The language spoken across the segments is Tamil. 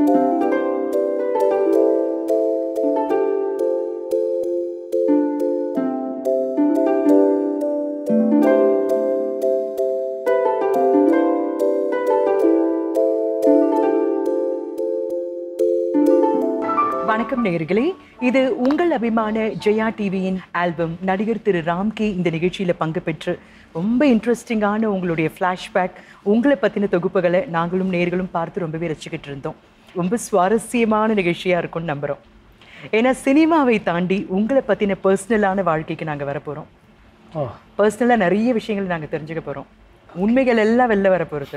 வணக்கம் நேயர்களே இது உங்கள் அபிமான ஜெயா டிவியின் ஆல்பம் நடிகர் திரு ராம்கி இந்த நிகழ்ச்சியில் பங்கு பெற்று ரொம்ப இன்ட்ரெஸ்டிங்கான உங்களுடைய ஃப்ளாஷ்பேக் உங்களை பற்றின தொகுப்புகளை நாங்களும் நேர்களும் பார்த்து ரொம்பவே ரசிச்சுக்கிட்டு இருந்தோம் ரொம்ப சுவாரஸ்யமான நிகழ்ச்சியாக இருக்கும்னு நம்புகிறோம் ஏன்னா சினிமாவை தாண்டி உங்களை பற்றின பர்சனலான வாழ்க்கைக்கு நாங்கள் வரப்போகிறோம் ஓ பர்சனலாக நிறைய விஷயங்கள் நாங்கள் தெரிஞ்சுக்க போகிறோம் உண்மைகள் எல்லாம் வெளில வர போகிறது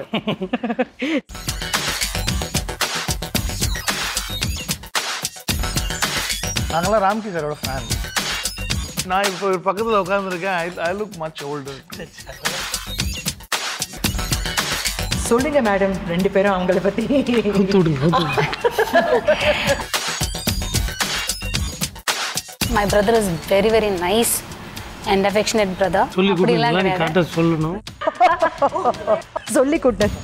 நாங்களாம் ராம்கி சாரோட ஃபேன் நான் இப்போ ஒரு பக்கத்தில் உட்காந்துருக்கேன் I I look much old சொல்லுங்க மேடம் ரெண்டு பேரும் அவங்கள பற்றி My brother is very, very nice and affectionate brother. சொல்லி அப்படிலாம் கொடுக்கலாம் நீ கிடையாது. கரெக்டாக சொல்லணும் சொல்லி கொடுத்தேன்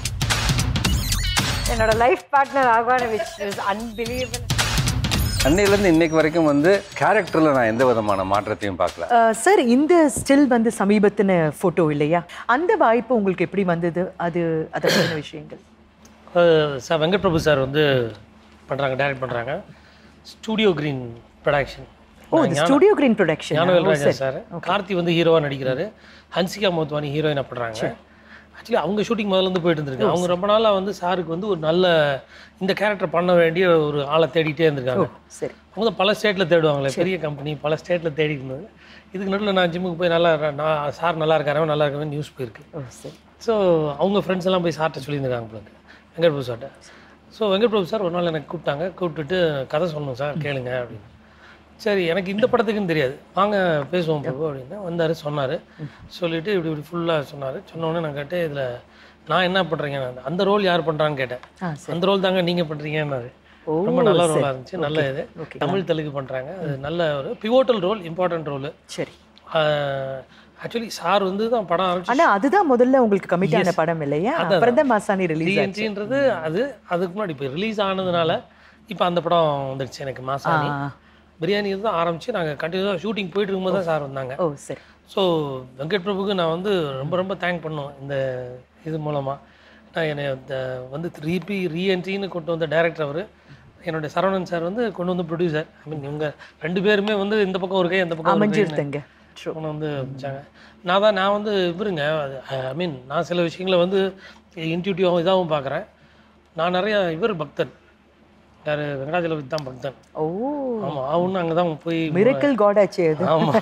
என்னோட லைஃப் பார்ட்னர் ஆகுவான விச் இஸ் அன்பிலீவபிள் அன்னையிலேருந்து இன்னைக்கு வரைக்கும் வந்து கேரக்டரில் நான் எந்த விதமான மாற்றத்தையும் பார்க்கல சார் இந்த ஸ்டில் வந்து சமீபத்தின ஃபோட்டோ இல்லையா அந்த வாய்ப்பு உங்களுக்கு எப்படி வந்தது அது அதை பற்றின விஷயங்கள் அஹ் சார் வெங்கட் பிரபு சார் வந்து பண்ணுறாங்க டைரக்ட் பண்ணுறாங்க ஸ்டூடியோ கிரீன் ப்ரொடக்ஷன் ஓ இது studio green production Gnanavel Raja sir Karthi வந்து ஹீரோவாக நடிக்கிறாரு ஹன்சிகா மோத்வானி ஹீரோயினாக பண்ணுறாங்க ஆக்சுவலி அவங்க ஷூட்டிங் முதல்ல இருந்து போயிட்டு இருந்திருக்கு அவங்க ரொம்ப நாளாக வந்து சாருக்கு வந்து ஒரு நல்ல இந்த கேரக்டர் பண்ண வேண்டிய ஒரு ஆளை தேடிட்டே இருந்திருக்காங்க சரி அவங்க தான் பல ஸ்டேட்டில் தேடுவாங்களே பெரிய கம்பெனி பல ஸ்டேட்டில் தேடி இருந்தது இதுக்கு நடுவில் நான் ஜிம்முக்கு போய் நல்லா நான் சார் நல்லா இருக்காரு நல்லா இருக்காரு நியூஸ் போயிருக்கு ஓ சரி ஸோ அவங்க ஃப்ரெண்ட்ஸ் எல்லாம் போய் சார்ட்ட சொல்லியிருந்தாங்க போல வெங்கட் பிரபு சார்ட்ட ஸோ வெங்கட் பிரபு சார் ஒரு நாள் எனக்கு கூப்பிட்டாங்க கூப்பிட்டுட்டு கதை சொல்லணும் சார் கேளுங்க அப்படின்னு சரி எனக்கு இந்த படத்துக்குன்னு தெரியாது வாங்க பேசுவோம் பிரபு அப்படின்னு வந்தார் சொன்னார் சொல்லிட்டு இப்படி இப்படி ஃபுல்லாக சொன்னார் சொன்னோடனே நான் கேட்டேன் இதில் நான் என்ன பண்ணுறீங்க அந்த ரோல் யார் பண்ணுறான்னு கேட்டேன் ஆ அந்த ரோல் தாங்க நீங்கள் பண்ணுறீங்கன்னாரு ஓ ரொம்ப நல்ல ரோலாக இருந்துச்சு நல்ல இது okay. தமிழ் தெலுங்கு பண்ணுறாங்க அது நல்ல ஒரு பிவோட்டல் ரோல் இம்பார்ட்டன்ட் ரோல் சரி ஆக்சுவலி சார் வந்து தான் படம் ஆரம்பிச்சு ஆனா அதுதான் முதல்ல உங்களுக்கு கமிட் ஆன படம் இல்லையா அப்புறம் தான் மாசாணி ரிலீஸ் ஆச்சு டிஎன்டின்றது அது அதுக்கு முன்னாடி இப்போ ரிலீஸ் ஆனதுனால இப்போ அந்த படம் வந்துடுச்சு எனக்கு மாசாணி ஆ. பிரியாணி தான் ஆரம்பிச்சு நாங்கள் கண்டினியூஸாக ஷூட்டிங் போயிட்டு இருக்கும்போது தான் சார் வந்தாங்க ஓ சரி ஸோ வெங்கட் பிரபுக்கு நான் வந்து ரொம்ப ரொம்ப தேங்க் பண்ணுவேன் இந்த இது மூலமாக நான் என்னை இந்த வந்து ரீபி ரீஎன்ட்ரின்னு கொண்டு வந்த டைரக்டர் அவர் என்னுடைய சரவணன் சார் வந்து கொண்டு வந்து ப்ரொடியூசர் ஐ மீன் இவங்க ரெண்டு பேருமே வந்து இந்த பக்கம் ஒரு கை இந்த பக்கம் ஒரு கைன்னு அமைஞ்சிருத்தங்க ட்ரூ கொண்டு வந்து வச்சாங்க நான் தான் நான் வந்து இவருங்க ஐ மீன் நான் சில விஷயங்களை வந்து இன்ட்யூட்டிவாகவும் இதாகவும் பார்க்குறேன் நான் நிறைய இவர் பக்தன் யார் வெங்கடாஜலபதி தான் பக்தன் ஓ ஆமாம் அவனு அங்கே தான் போய் மிரக்கல் காட் ஆச்சு அது ஆமாம்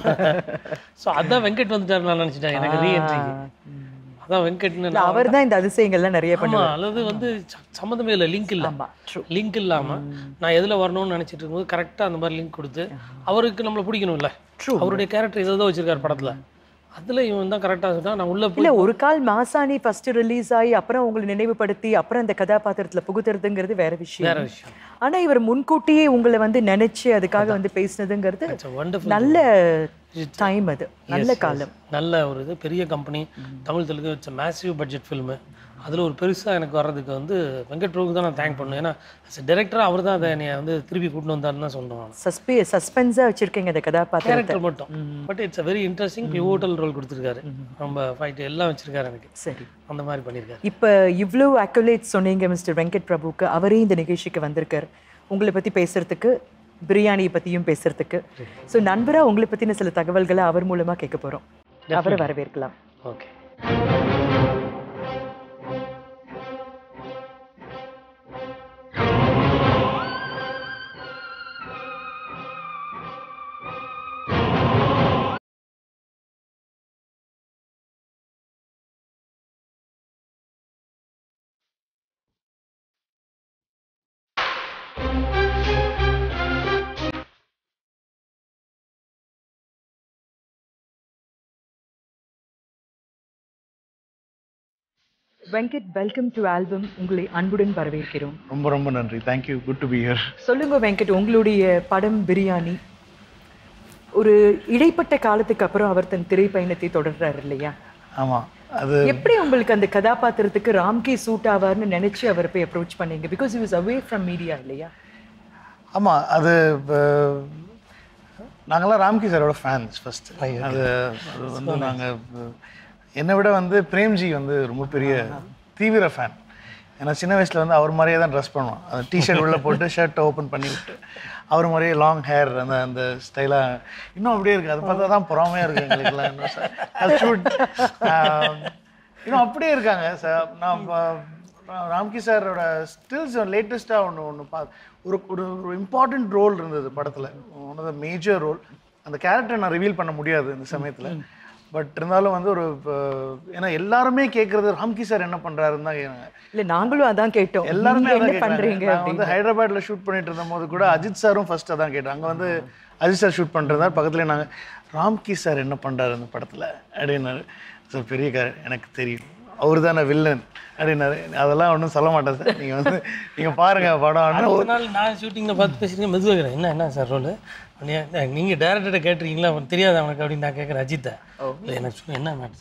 ஸோ அதான் வெங்கட் வந்துட்டார் நான் நினச்சிட்டேன் எனக்கு ரீஎன்ட்ரி அதான் வெங்கட்னு நான் அவர் தான் இந்த அதிசயங்கள்லாம் நிறைய ஆமா பண்ணுவார் அல்லது வந்து ச- சம்மந்தமே இல்லை லிங்க் இல்லை ஆமா ட்ரூ லிங்க் இல்லாம நான் எதுல வரணும்னு நினைச்சிட்டு இருக்கும்போது கரெக்டா அந்த மாதிரி லிங்க் கொடுத்து அவருக்கு நம்மள பிடிக்கணும்ல True. அவருடைய கேரக்டர் எதோ வச்சிருக்காரு படத்துல அதுல இவன் தான் கரெக்டா இருக்கான் நான் உள்ள போய் இல்ல ஒரு கால் மாசாணி ஃபர்ஸ்ட் ரிலீஸ் ஆகி அப்புறம் உங்களை நினைவுபடுத்தி அப்புறம் அந்த கதாபாத்திரத்துல புகுத்துறதுங்கிறது வேற விஷயம் வேற விஷயம் ஆனா இவர் முன்கூட்டியே உங்களை வந்து நினைச்சு அதுக்காக வந்து பேசினதுங்கிறது இட்ஸ் வண்டர்ஃபுல் நல்ல டைம் அது நல்ல காலம் நல்ல ஒரு இது பெரிய company Tamil Telugu it's massive budget film அதில் ஒரு பெருசாக எனக்கு வர்றதுக்கு வந்து வெங்கட் பிரபுக்கு தான் நான் தேங்க் பண்ணுவேன் ஏன்னா டேரக்டராக அவர் தான் அதை என்னை வந்து திருப்பி கூட்டின்னு வந்தாருன்னு தான் சொல்லுவாங்க சஸ்பே சஸ்பென்ஸா வச்சிருக்கீங்க அந்த கதாபாத்திரத்தை கேரக்டர் மட்டும் but it's a very interesting pivotal role கொடுத்துருக்காரு ரொம்ப ஃபைட் எல்லாம் வச்சிருக்காரு எனக்கு சரி அந்த மாதிரி பண்ணியிருக்காரு இப்ப இவ்வளோ அக்குலேட் சொன்னீங்க மிஸ்டர் வெங்கட் பிரபுக்கு அவரே இந்த நிகழ்ச்சிக்கு வந்திருக்காரு உங்களை பத்தி பேசுறதுக்கு பிரியாணியை பத்தியும் பேசுறதுக்கு ஸோ நண்பரா உங்களை பத்தின சில தகவல்களை அவர் மூலமா கேட்க போறோம் அவரை வரவேற்கலாம் okay Venkat welcome to album உங்களை அன்புடன் வரவேற்கிறோம் ரொம்ப ரொம்ப நன்றி thank you good to be here சொல்லுங்க வெங்கட் உங்களுடைய படம் பிரியாணி ஒரு இடைப்பட்ட காலத்துக்கு அப்புறம் அவர் தன் திரை பயணத்தை தொடர்றாரு இல்லையா ஆமாம் அது எப்படி உங்களுக்கு அந்த கதாபாத்திரத்துக்கு ராம்கே சூட் ஆவார்னு நினைச்சு அவரை போய் அப்ரோச் பண்ணீங்க because he was away from media இல்லையா ஆமாம் அது அஹ், நாங்கெல்லாம் ராம்கி சாரோட ஃபேன்ஸ் ஃபர்ஸ்ட் அது அது வந்து நாங்கள் என்னை விட வந்து பிரேம்ஜி வந்து ரொம்ப பெரிய தீவிர ஃபேன் ஏன்னா சின்ன வயசில் வந்து அவர் மாதிரியே தான் ட்ரெஸ் பண்ணுவோம் அந்த டிஷர்ட் உள்ளே போட்டு ஷர்ட்டை ஓப்பன் பண்ணி விட்டு அவர் மாதிரியே லாங் ஹேர் அந்த அந்த ஸ்டைலாக இன்னும் அப்படியே இருக்குது அதை பார்த்தா தான் பொறாமையாக இருக்குது எங்களுக்குலாம் இன்னும் சார் அது ஷூட் இன்னும் அப்படியே இருக்காங்க சார் நான் ப- ரா- ராம்கி சாரோட ஸ்டில்ஸ் லேட்டஸ்ட்டாக ஒன்று ஒன்று பா ஒரு ஒரு ஒரு இம்பார்ட்டண்ட் ரோல் இருந்தது படத்தில் one of the major role அந்த கேரக்டரை நான் ரிவீல் பண்ண முடியாது இந்த சமயத்தில் பட் இருந்தாலும் வந்து ஒரு இப்ப- ஏன்னா எல்லாருமே கேட்குறது ராம்கி சார் என்ன பண்ணுறாருன்னு தான் கேட்குறாங்க இல்ல நாங்களும் அதான் கேட்டோம் எல்லாருமே நீங்க அதான் என்ன பண்றீங்க கேட்குறாங்க நான் வந்து ஹைதராபாத்ல ஷூட் பண்ணிட்டு இருந்த போது கூட அஜித் சாரும் ஃபர்ஸ்ட் அதான் கேட்டோம் அங்கே வந்து அஜித் சார் ஷூட் பண்ணுறதா பக்கத்துல நாங்கள் ராம்கி சார் என்ன பண்ணுறாரு அந்த படத்தில் அப்படின்னாரு சார் பெரிய கார் எனக்கு தெரியும் அவர் தானே வில்லன் அப்படின்னாரு அதெல்லாம் ஒன்றும் சொல்ல மாட்டேன் சார் நீங்கள் வந்து நீங்கள் பாருங்க படம் ஒரு நாள் நான் ஷூட்டிங்கில் பார்த்து பேசுறீங்க மெதுவாகிறேன் என்ன என்ன சார் ரோல் நீங்கள் டேரக்டர்கிட்ட கேட்டிருக்கீங்களா அவனுக்கு தெரியாது அவனுக்கு அப்படின்னு நான் கேட்குறேன் அஜித்தை இல்லை எனக்கு சொல்லு என்ன மேட்டர்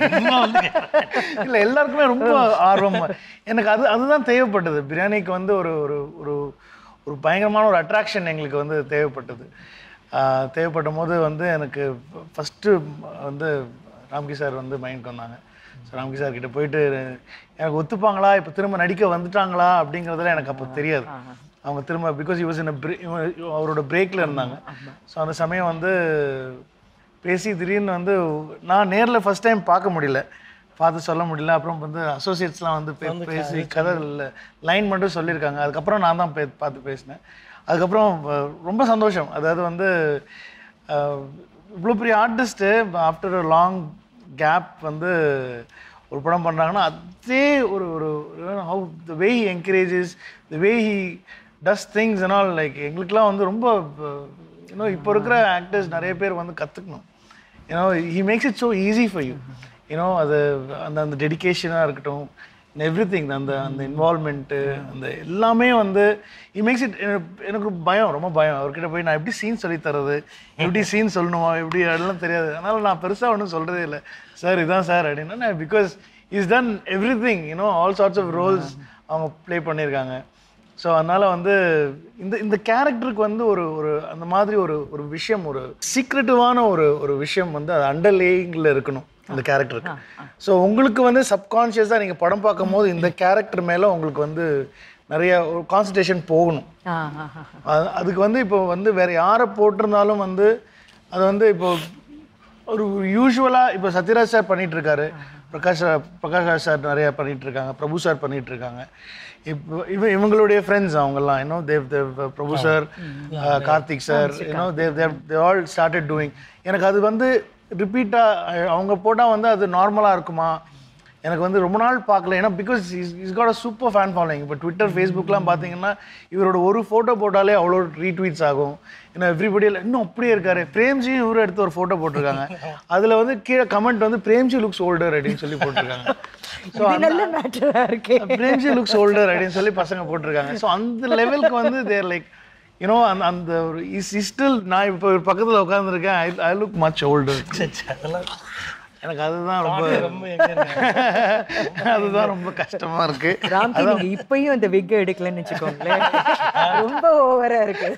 சார் இல்லை எல்லாருக்குமே ரொம்ப ஆர்வம் எனக்கு அது அதுதான் தேவைப்பட்டது பிரியாணிக்கு வந்து ஒரு ஒரு ஒரு ஒரு பயங்கரமான ஒரு அட்ராக்ஷன் எங்களுக்கு வந்து தேவைப்பட்டது ஆஹ் தேவைப்படும் போது வந்து எனக்கு ஃபஸ்ட்டு வந்து ராம்கி சார் வந்து மைண்ட் வந்தாங்க ஸோ ராம்கி சார் கிட்ட போயிட்டு எனக்கு ஒத்துப்பாங்களா இப்போ திரும்ப நடிக்க வந்துட்டாங்களா அப்படிங்கிறதுல எனக்கு அப்போ தெரியாது அவங்க திரும்ப பிகாஸ் யூஸ் இன் அவரோட பிரேக்கில் இருந்தாங்க ஸோ அந்த சமயம் வந்து பேசி திடீர்னு வந்து நான் நேரில் ஃபர்ஸ்ட் டைம் பார்க்க முடியல பார்த்து சொல்ல முடியல அப்புறம் வந்து அசோசியேட்ஸ்லாம் வந்து பே- பேசி கதை லைன் மட்டும் சொல்லியிருக்காங்க அதுக்கப்புறம் நான் தான் பே பார்த்து பேசினேன் அதுக்கப்புறம் அஹ், ரொம்ப சந்தோஷம் அதாவது வந்து அஹ், இவ்வளோ பெரிய artist after a long gap வந்து ஒரு படம் பண்ணுறாங்கன்னா அதே ஒரு ஒரு how the way he encourages the way he does things and all like எங்களுக்குலாம் வந்து ரொம்ப இன்னும் இப்போ இருக்கிற ஆக்டர்ஸ் நிறைய பேர் வந்து கற்றுக்கணும் you know he makes it so easy for you you know அது அந்த அந்த டெடிகேஷனாக இருக்கட்டும் எவ்ரி திங் அந்த அந்த இன்வால்மெண்ட்டு அந்த எல்லாமே வந்து இ மேக்ஸ் இட் எனக்கு ஒரு பயம் ரொம்ப பயம் அவர்கிட்ட போய் நான் எப்படி சீன் சொல்லி தர்றது எப்படி சீன் சொல்லணுமா எப்படி அதெல்லாம் தெரியாது அதனால் நான் பெருசாக ஒன்றும் சொல்கிறதே இல்லை சார் இதான் சார் அப்படின்னா நான் because is done everything you know all sorts of roles அவங்க ப்ளே பண்ணியிருக்காங்க ஸோ அதனால் வந்து இந்த இந்த கேரக்டருக்கு வந்து ஒரு ஒரு அந்த மாதிரி ஒரு ஒரு விஷயம் ஒரு சீக்ரெட்டிவான ஒரு ஒரு விஷயம் வந்து அது அண்டர்லேயிங்கில் இருக்கணும் இந்த கேரக்டருக்கு ஸோ உங்களுக்கு வந்து சப்கான்ஷியஸாக நீங்கள் படம் பார்க்கும் போது இந்த கேரக்டர் மேலே உங்களுக்கு வந்து நிறைய ஒரு கான்சன்ட்ரேஷன் போகணும் ஆ, ஆ, ஆ. அது- அதுக்கு வந்து இப்போ வந்து வேற யாரை போட்டிருந்தாலும் வந்து அது வந்து இப்போ ஒரு யூஸ்வலாக இப்போ சத்யராஜ் சார் பண்ணிட்டு இருக்காரு பிரகாஷ் ரா- பிரகாஷ் ராஜ் சார் நிறைய பண்ணிட்டு இருக்காங்க பிரபு சார் பண்ணிட்டு இருக்காங்க இப்போ இவ இவங்களுடைய ஃப்ரெண்ட்ஸ் அவங்கெல்லாம் இன்னும் தேவ் தேவ் Prabhu sir Karthik sir you know they they they all started doing எனக்கு அது வந்து ரிப்பீட்டாக அவங்க போட்டால் வந்து அது நார்மலாக இருக்குமா எனக்கு வந்து ரொம்ப நாள் பார்க்கல ஏன்னா because is got a super fan following இப்போ ட்விட்டர் ஃபேஸ்புக்லாம் பார்த்தீங்கன்னா இவரோட ஒரு ஃபோட்டோ போட்டாலே அவ்வளோ ரீட்வீட்ஸ் ஆகும் ஏன்னா எவ்ரிபடி இன்னும் அப்படியே இருக்காரு பிரேம்ஜியும் இவரும் எடுத்து ஒரு ஃபோட்டோ போட்டிருக்காங்க அதில் வந்து கீழே கமெண்ட் வந்து பிரேம்ஜி லுக்ஸ் ஓல்டர் அப்படின்னு சொல்லி போட்டிருக்காங்க ஸோ இது நல்ல மேட்டரா இருக்கு பிரேம்ஜி லுக்ஸ் ஓல்டர் அப்படின்னு சொல்லி பசங்க போட்டிருக்காங்க ஸோ அந்த லெவலுக்கு வந்து தேர் லைக் யூனோ அந்த அந்த ஒரு இஸ் ஸ்டில் நான் இப்போ பக்கத்தில் உட்காந்துருக்கேன் I I look much older அதெல்லாம் எனக்கு அதுதான் ரொம்ப ரொம்ப எங்க இருக்காங்க? அதுதான் ரொம்ப கஷ்டமா இருக்கு ராம்கி நீங்க இப்பயும் அந்த விக் எடுக்கலன்னு வச்சுக்கோங்களேன் ரொம்ப ஓவரா இருக்கு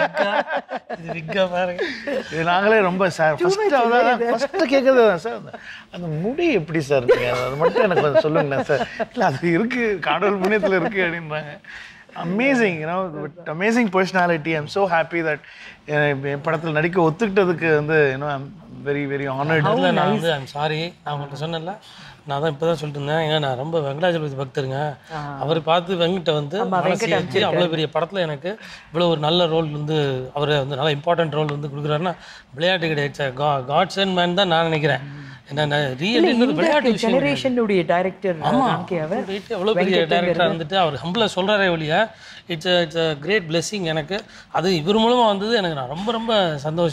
இது விக்கா பாருங்க இது நாங்களே ரொம்ப சார் ஃபர்ஸ்ட் அதான் ஃபர்ஸ்ட் கேட்கறது தான் சார் அந்த- அந்த முடி எப்படி சார் இருக்கு அது மட்டும் எனக்கு கொஞ்சம் சொல்லுங்களேன் சார் இல்லை அது இருக்கு கடவுள் புண்ணியத்தில் இருக்கு அப்படின்றாங்க amazing you know amazing personality I'm so happy that என் படத்தில் நடிக்க ஒத்துக்கிட்டதுக்கு வந்து you know I'm very very honoured இல்லை நான் வந்து ஐம் சாரி நான் உங்கள்கிட்ட சொன்னேன்ல நான் தான் இப்போ தான் சொல்லிட்டு இருந்தேன் ஏங்க நான் ரொம்ப வெங்கடாஜலபதி பக்தருங்க அவர் பார்த்து வெங்கட்ட வந்து மனசு வச்சு அவ்வளோ பெரிய படத்தில் எனக்கு இவ்வளோ ஒரு நல்ல ரோல் வந்து அவர் வந்து நல்ல இம்பார்ட்டன்ட் ரோல் வந்து கொடுக்குறாருன்னா விளையாட்டு கிடையாது காட்ஸ் அண்ட் மேன் தான் நான் நினைக்கிறேன் என்ன ரியல் விளையாட்டு விஷயம் கிடையாது. ஜெனரேஷனுடைய டைரக்டர் ராம்கி அவர் போயிட்டு எவ்வளோ பெரிய டேரக்டராக இருந்துட்டு அவர் ஹம்பில் சொல்கிறாரே ஒழிய it's it's a great blessing எனக்கு அது இவர் மூலமாக வந்தது எனக்கு நான் ரொம்ப ரொம்ப சந்தோஷம்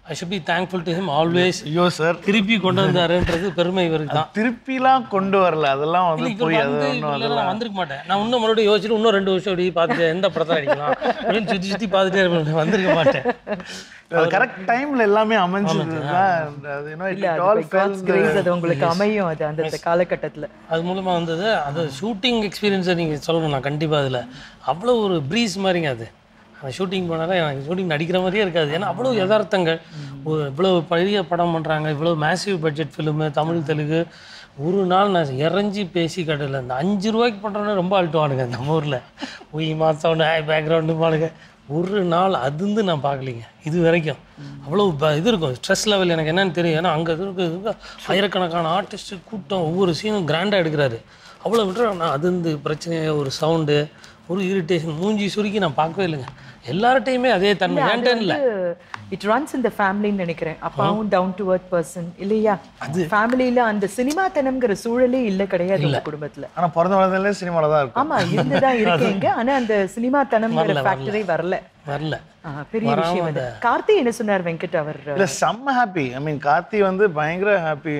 I should be thankful to him always ஐயோ சார் திருப்பி கொண்டு வந்தாருன்றது பெருமை இவருக்கு தான் திருப்பிலாம் கொண்டு வரல அதெல்லாம் வந்து இல்ல, இவர் போய் அது வந்து ஒன்றும் இல்லைன்னா நான் வந்திருக்க மாட்டேன் நான் இன்னும் மறுபடியும் யோசிச்சுட்டு இன்னும் ரெண்டு வருஷம் அப்படி பார்த்துட்டு எந்த படத்தை அடிக்கலாம் அப்படின்னு சுற்றி சுற்றி பார்த்துட்டே இருப்பேன் வந்திருக்க மாட்டேன் கரெக்ட் டைம்ல எல்லாமே அமைஞ்சது அது you know, it இல்ல அது all by God's fell grace அது உங்களுக்கு அமையும் அது அந்த காலகட்டத்துல அது மூலமாக வந்தது அது ஷூட்டிங் எக்ஸ்பீரியன்ஸை நீங்கள் சொல்லணும் நான் கண்டிப்பாக அதில் அவ்வளோ ஒரு ப்ரீஸ் மாதிரிங்க அது அந்த ஷூட்டிங் போனாலும் எனக்கு ஷூட்டிங் நடிக்கிற மாதிரியே இருக்காது ஏன்னா அவ்வளோ யதார்த்தங்கள் ஒரு இவ்வளோ பெரிய படம் பண்ணுறாங்க இவ்வளோ massive budget film Tamil Telugu ஒரு நாள் நான் இறஞ்சி பேசி கட்டல இந்த அஞ்சு ரூபாய்க்கு பண்ணுறோன்னு ரொம்ப அழுட்டுவானுங்க நம்ம ஊரில் உய் மாதம் ஹாய் பேக்ரவுண்டு பாருங்க ஒரு நாள் அதுந்து நான் பார்க்கலிங்க இது வரைக்கும் அவ்வளோ ப- இது இருக்கும் ஸ்ட்ரெஸ் லெவல் எனக்கு என்னன்னு தெரியும் ஏன்னா அங்கே இருக்கு ஆயிரக்கணக்கான ஆர்டிஸ்ட் கூட்டம் ஒவ்வொரு சீனும் கிராண்டாக எடுக்கிறாரு அவ்வளோ விட்டு நான் அது வந்து பிரச்சனையாக ஒரு சவுண்டு ஒரு இரிட்டேஷன் மூஞ்சி சுருக்கி நான் பார்க்கவே இல்லைங்க எல்லார்ட்டையுமே அதே தன்மை ஏன்ட்டு இல்லை இட் ரன்ஸ் இந்த ஃபேமிலின்னு நினைக்கிறேன் அப்பாவும் டவுன் டு அர்த் பர்சன் இல்லையா ஃபேமிலியில அந்த சினிமா தனம்ங்கிற சூழலே இல்ல கிடையாது உங்க குடும்பத்துல ஆனா பிறந்த வளர்ந்ததுல சினிமால தான் இருக்கும் ஆமா இருந்துதான் இருக்கீங்க ஆனா அந்த சினிமா தனம்ங்கிற ஃபேக்டரி வரல வரல ஆ, பெரிய விஷயம் அது கார்த்தி என்ன சொன்னார் வெங்கட் அவர் இல்ல செம்ம ஹாப்பி ஐ மீன் கார்த்தி வந்து பயங்கர ஹாப்பி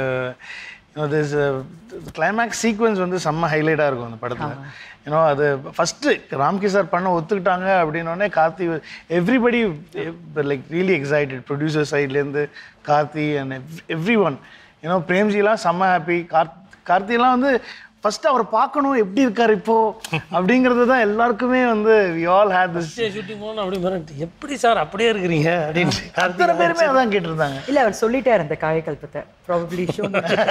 திஸ் கிளைமேக்ஸ் சீக்வன்ஸ் வந்து செம்ம ஹைலைட்டாக இருக்கும் அந்த படத்தில் யூனோ அது ஃபஸ்ட்டு ராம்கி சார் பண்ண ஒத்துக்கிட்டாங்க அப்படின்னோடனே Karthi everybody like really excited producer சைட்லேருந்து Karthi and every one you know பிரேம்ஜிலாம் செம்ம ஹாப்பி கார்த் கார்த்திலாம் வந்து ஃபர்ஸ்ட் அவர் பார்க்கணும் எப்படி இருக்காரு இப்போ அப்படிங்கிறது தான் எல்லாருக்குமே வந்து we all hate this shooting போகணும் அப்படி மிரட்டு எப்படி சார் அப்படியே இருக்கிறீங்க அப்படின்னு அத்தனை பேருமே அதான் கேட்டிருந்தாங்க இல்ல அவர் சொல்லிட்டார் அந்த காயக்கல்பத்தை ப்ராபப்ளி ஷோ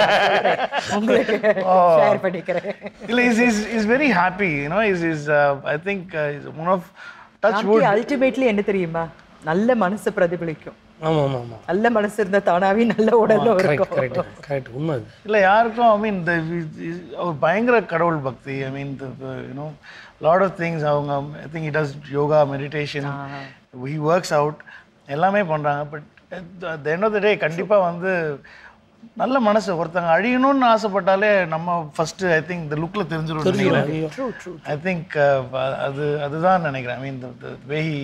உங்களுக்கு ஷேர் பண்ணிக்கிறேன் இல்ல is is is very happy you know is is I think is one of touch wood ultimately என்ன தெரியுமா நல்ல மனசு பிரதிபலிக்கும் ஆமாம் ஆமாம் ஆமாம் நல்ல மனசு இருந்தா தானாவே நல்ல உடலும் கரெக்ட் இருக்கும் கரெக்ட் கரெக்ட் உண்மை அது இல்ல யாருக்கும் ஐ மீன் இந்த அவர் பயங்கர கடவுள் பக்தி I mean you know lot of things அவங்க I think it does yoga meditation he works out எல்லாமே பண்றாங்க but the end of the day கண்டிப்பா வந்து நல்ல மனசு ஒருத்தங்க அழியணும்னு ஆசைப்பட்டாலே நம்ம ஃபர்ஸ்ட் ஐ திங்க் இந்த லுக்ல தெரிஞ்சிடும் நினைக்கிறேன் ஐ திங்க் அது அதுதான் நினைக்கிறேன் I mean way he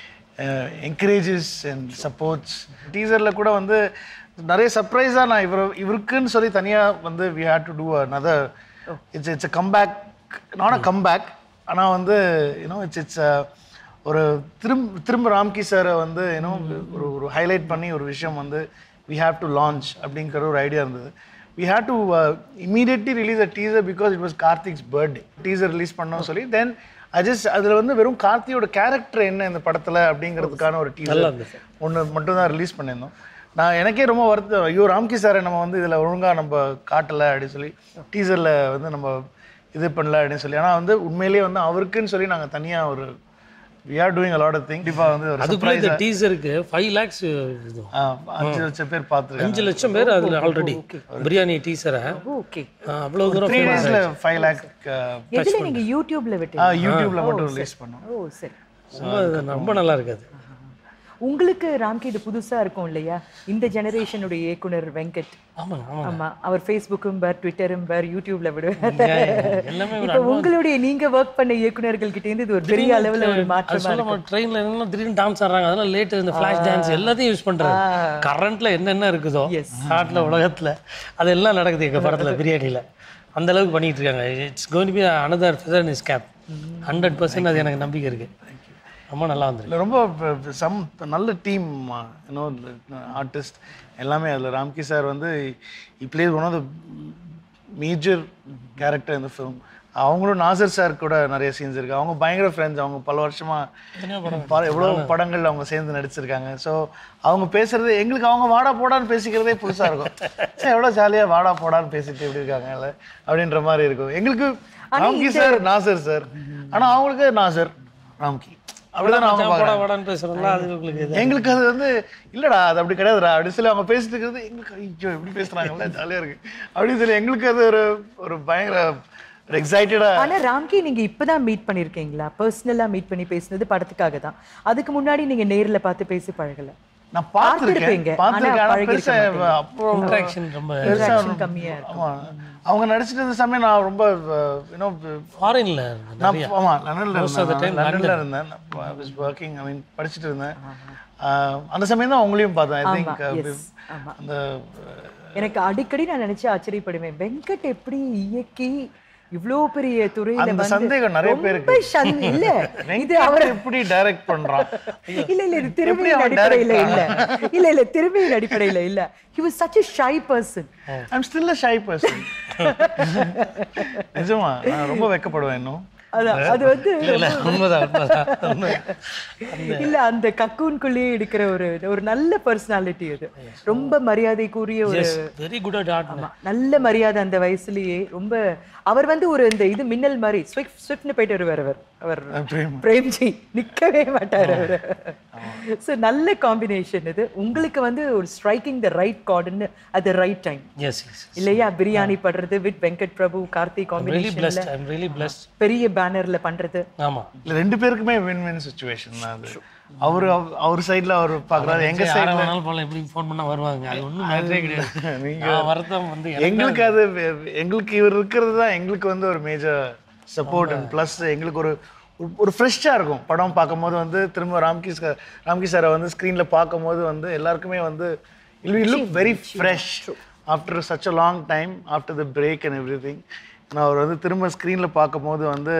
encourages and supports டீசரில் கூட வந்து நிறைய சர்ப்ரைஸாக நான் இவர் இவருக்குன்னு சொல்லி தனியாக வந்து we had to do another it's it's a comeback not a comeback ஆனால் வந்து யூனோ இட்ஸ் இட்ஸ் ஒரு திரும்ப திரும்ப ராம்கி சாரை வந்து யூனோ ஒரு ஒரு ஹைலைட் பண்ணி ஒரு விஷயம் வந்து வி ஹேவ் டு லான்ச் அப்படிங்கிற ஒரு ஐடியா இருந்தது we have to immediately release a teaser because it was Karthik's birthday teaser release பண்ணோம் சொல்லி தென் அஜஸ் அதில் வந்து வெறும் கார்த்தியோட கேரக்டர் என்ன இந்த படத்தில் அப்படிங்கிறதுக்கான ஒரு டீசர் ஒன்று மட்டும் தான் ரிலீஸ் பண்ணியிருந்தோம் நான் எனக்கே ரொம்ப வருத்தம் ஐயோ ராம்கி சாரை நம்ம வந்து இதில் ஒழுங்காக நம்ம காட்டலை அப்படின்னு சொல்லி டீசரில் வந்து நம்ம இது பண்ணல அப்படின்னு சொல்லி ஆனால் வந்து உண்மையிலேயே வந்து அவருக்குன்னு சொல்லி நாங்கள் தனியாக ஒரு we are doing a lot of thing கண்டிப்பாக வந்து ஒரு அதுக்குள்ளே இந்த surprise-ஆ, டீசருக்கு ஃபைவ் லேக்ஸ் இது ஆ, அஞ்சு லட்சம் பேர் பார்த்துருக்காங்க அஞ்சு லட்சம் பேர் அதில் ஆல்ரெடி பிரியாணி டீசரை ஓகே அவ்வளோ தூரம் த்ரீ famous டேஸில் ஃபைவ் லேக் எதுல நீங்க யூடியூப்ல விட்டீங்க யூடியூப்ல மட்டும் ரிலீஸ் பண்ணோம் ஓ சரி ரொம்ப ரொம்ப நல்லா இருக்காது உங்களுக்கு ராம்கி இது புதுசா இருக்கும் இல்லையா இந்த ஜெனரேஷனுடைய இயக்குனர் வெங்கட் ஆமாங்க ஆமாங்க ஆமா அவர் ஃபேஸ்புக்கும் பேர் ட்விட்டரும் பேர் யூடியூப்ல விடுவார் எல்லாமே இப்போ உங்களுடைய நீங்க ஒர்க் பண்ண இயக்குனர்கள் கிட்ட இருந்து இது ஒரு பெரிய அளவுல ஒரு மாற்றமா இருக்கு ட்ரெயின்ல என்ன திடீர்னு டான்ஸ் ஆடுறாங்க அதெல்லாம் லேட் இந்த ஃபிளாஷ் டான்ஸ் எல்லாத்தையும் யூஸ் பண்றாங்க கரண்ட்ல என்னென்ன இருக்குதோ நாட்டில் உலகத்துல அதெல்லாம் நடக்குது எங்க படத்துல பிரியாணியில அந்த அளவுக்கு பண்ணிட்டு இருக்காங்க it's going be another feather in is cap hundred percent அது எனக்கு நம்பிக்கை இருக்கு ரொம்ப நல்லா வந்துருக்கு இல்லை ரொம்ப ப- சம் நல்ல டீம் யூனோ ஆர்டிஸ்ட் எல்லாமே அதில் ராம்கி சார் வந்து he plays one of the major character இந்த ஃபிலிம் அவங்களும் நாசர் சார் கூட நிறைய சீன்ஸ் இருக்கு அவங்க பயங்கர ஃப்ரெண்ட்ஸ் அவங்க பல வருஷமா பல எவ்வளோ படங்கள் அவங்க சேர்ந்து நடிச்சிருக்காங்க ஸோ அவங்க பேசுறது எங்களுக்கு அவங்க வாடா போடான்னு பேசிக்கிறதே புதுசா இருக்கும் சே எவ்வளோ ஜாலியாக வாடா போடான்னு பேசிட்டு எப்படி இருக்காங்கல்ல அப்படின்ற மாதிரி இருக்கும் எங்களுக்கு ராம்கி சார் நாசர் சார் ஆனா அவங்களுக்கு நாசர் ராம்கி அப்படிதான் அவங்க போடா பார்க்குறாங்க வாடான்னு பேசுறோம்ல அது உங்களுக்கு இது எங்களுக்கு அது வந்து இல்லடா அது அப்படி கிடையாதுடா அப்படின்னு சொல்லி அவங்க பேசிட்டு இருக்கிறது எங்களுக்கு ஐயோ எப்படி பேசுறாங்கல்ல ஜாலியா இருக்கு அப்படின்னு சொல்லி எங்களுக்கு அது ஒரு ஒரு பயங்கர ஒரு எக்ஸைட்டடா ஆனா ராம்கி நீங்க இப்பதான் மீட் பண்ணிருக்கீங்களா பர்சனலா மீட் பண்ணி பேசுனது படத்துக்காக தான் அதுக்கு முன்னாடி நீங்க நேர்ல பார்த்து பேசி பழகல நான் பார்த்துருக்கேன் பார்த்திருப்பீங்க. பார்த்துருக்கேன் ஆனா ஆனால் பெருசா பழகியிருக்க அப்புறம் இன்ட்ராக்ஷன் ரொம்ப பெருசா Interaction கம்மியா இருக்கும். ஆமா அவங்க நடிச்சிட்டு இருந்த சமயம் நான் ரொம்ப யூனோ ஃபாரின்ல நான் ஆமா லண்டன்ல Most of the இருந்தேன் time லண்டன்ல இருந்தேன் ஒர்க்கிங் ஐ மீன் படிச்சுட்டு இருந்தேன் ஆஹ் அந்த சமயம் தான் உங்களையும் பார்த்தேன் ஐ ஆமா, திங்க் yes, ஆமா. அந்த எனக்கு அடிக்கடி நான் நினைச்சு ஆச்சரியப்படுவேன் வெங்கட் எப்படி இயக்கி இவ்ளோ பெரிய துறையில அந்த வந்து சந்தேகம் நிறைய ரொம்ப பேருக்கு. சந்- இல்ல இது வெங்கட் அவர் எப்படி டைரக்ட் பண்றான் இல்ல இல்ல இது திறமையின் அவன் அடிப்படையில இல்ல இல்ல இல்ல திறமையின் அடிப்படையில இல்ல he was such a shy person I'm still a shy person நிஜமா நான் ரொம்ப வெக்கப்படுவேன் இன்னும் அது அது வந்து இல்ல உண்மைதான் உண்மைதான் இல்ல அந்த கக்கூன்குள்ளேயே இருக்கிற ஒரு ஒரு நல்ல பர்சனாலிட்டி அது ரொம்ப மரியாதைக்குரிய ஒரு வெரி குட் அட் ஆர்ட் ஆமா நல்ல மரியாதை அந்த வயசுலயே ரொம்ப அவர் வந்து ஒரு இந்த இது மின்னல் மாதிரி ஸ்விஃப்ட் ஸ்விஃப்ட்னு போயிட்டு வருவார் அவர் அவர் பிரேம். பிரேம்ஜி நிக்கவே மாட்டார் அவர் ஸோ நல்ல காம்பினேஷன் இது உங்களுக்கு வந்து ஒரு ஸ்ட்ரைக்கிங் த ரைட் கார்டுன்னு at the right time yes yes இல்லையா பிரியாணி பண்றது வித் வெங்கட் பிரபு கார்த்திக் ரியலி காம்பினேஷன்ல blessed I am really blessed பெரிய பேனர்ல பண்றது ஆமா இல்ல ரெண்டு பேருக்குமே வின் வின் சுச்சுவேஷன் தான் அது அவரு அவ- அவர் சைடுல அவர் பாக்குறாரு எங்க யாரை சைடுல வேணாலும் போல எப்படி ஃபோன் பண்ணா வருவாங்க அது ஒண்ணும் மேட்டரே கிடையாது நீங்க நான் வருத்தம் வந்து எனக்கு எங்களுக்கு அது வே- எங்களுக்கு இவர் இருக்கிறது தான் எங்களுக்கு வந்து ஒரு மேஜர் சப்போர்ட் அண்ட் ப்ளஸ் எங்களுக்கு ஒரு ஒரு- ஒரு ஃப்ரெஷ்ஷாக இருக்கும் படம் பார்க்கும்போது வந்து திரும்ப ராம்கி சார் ராம்கி சாரை வந்து ஸ்க்ரீனில் பார்க்கும்போது வந்து எல்லாருக்குமே வந்து he'll look very fresh after such a long time after the break and every thing நான் அவர் வந்து திரும்ப ஸ்க்ரீனில் பார்க்கும்போது வந்து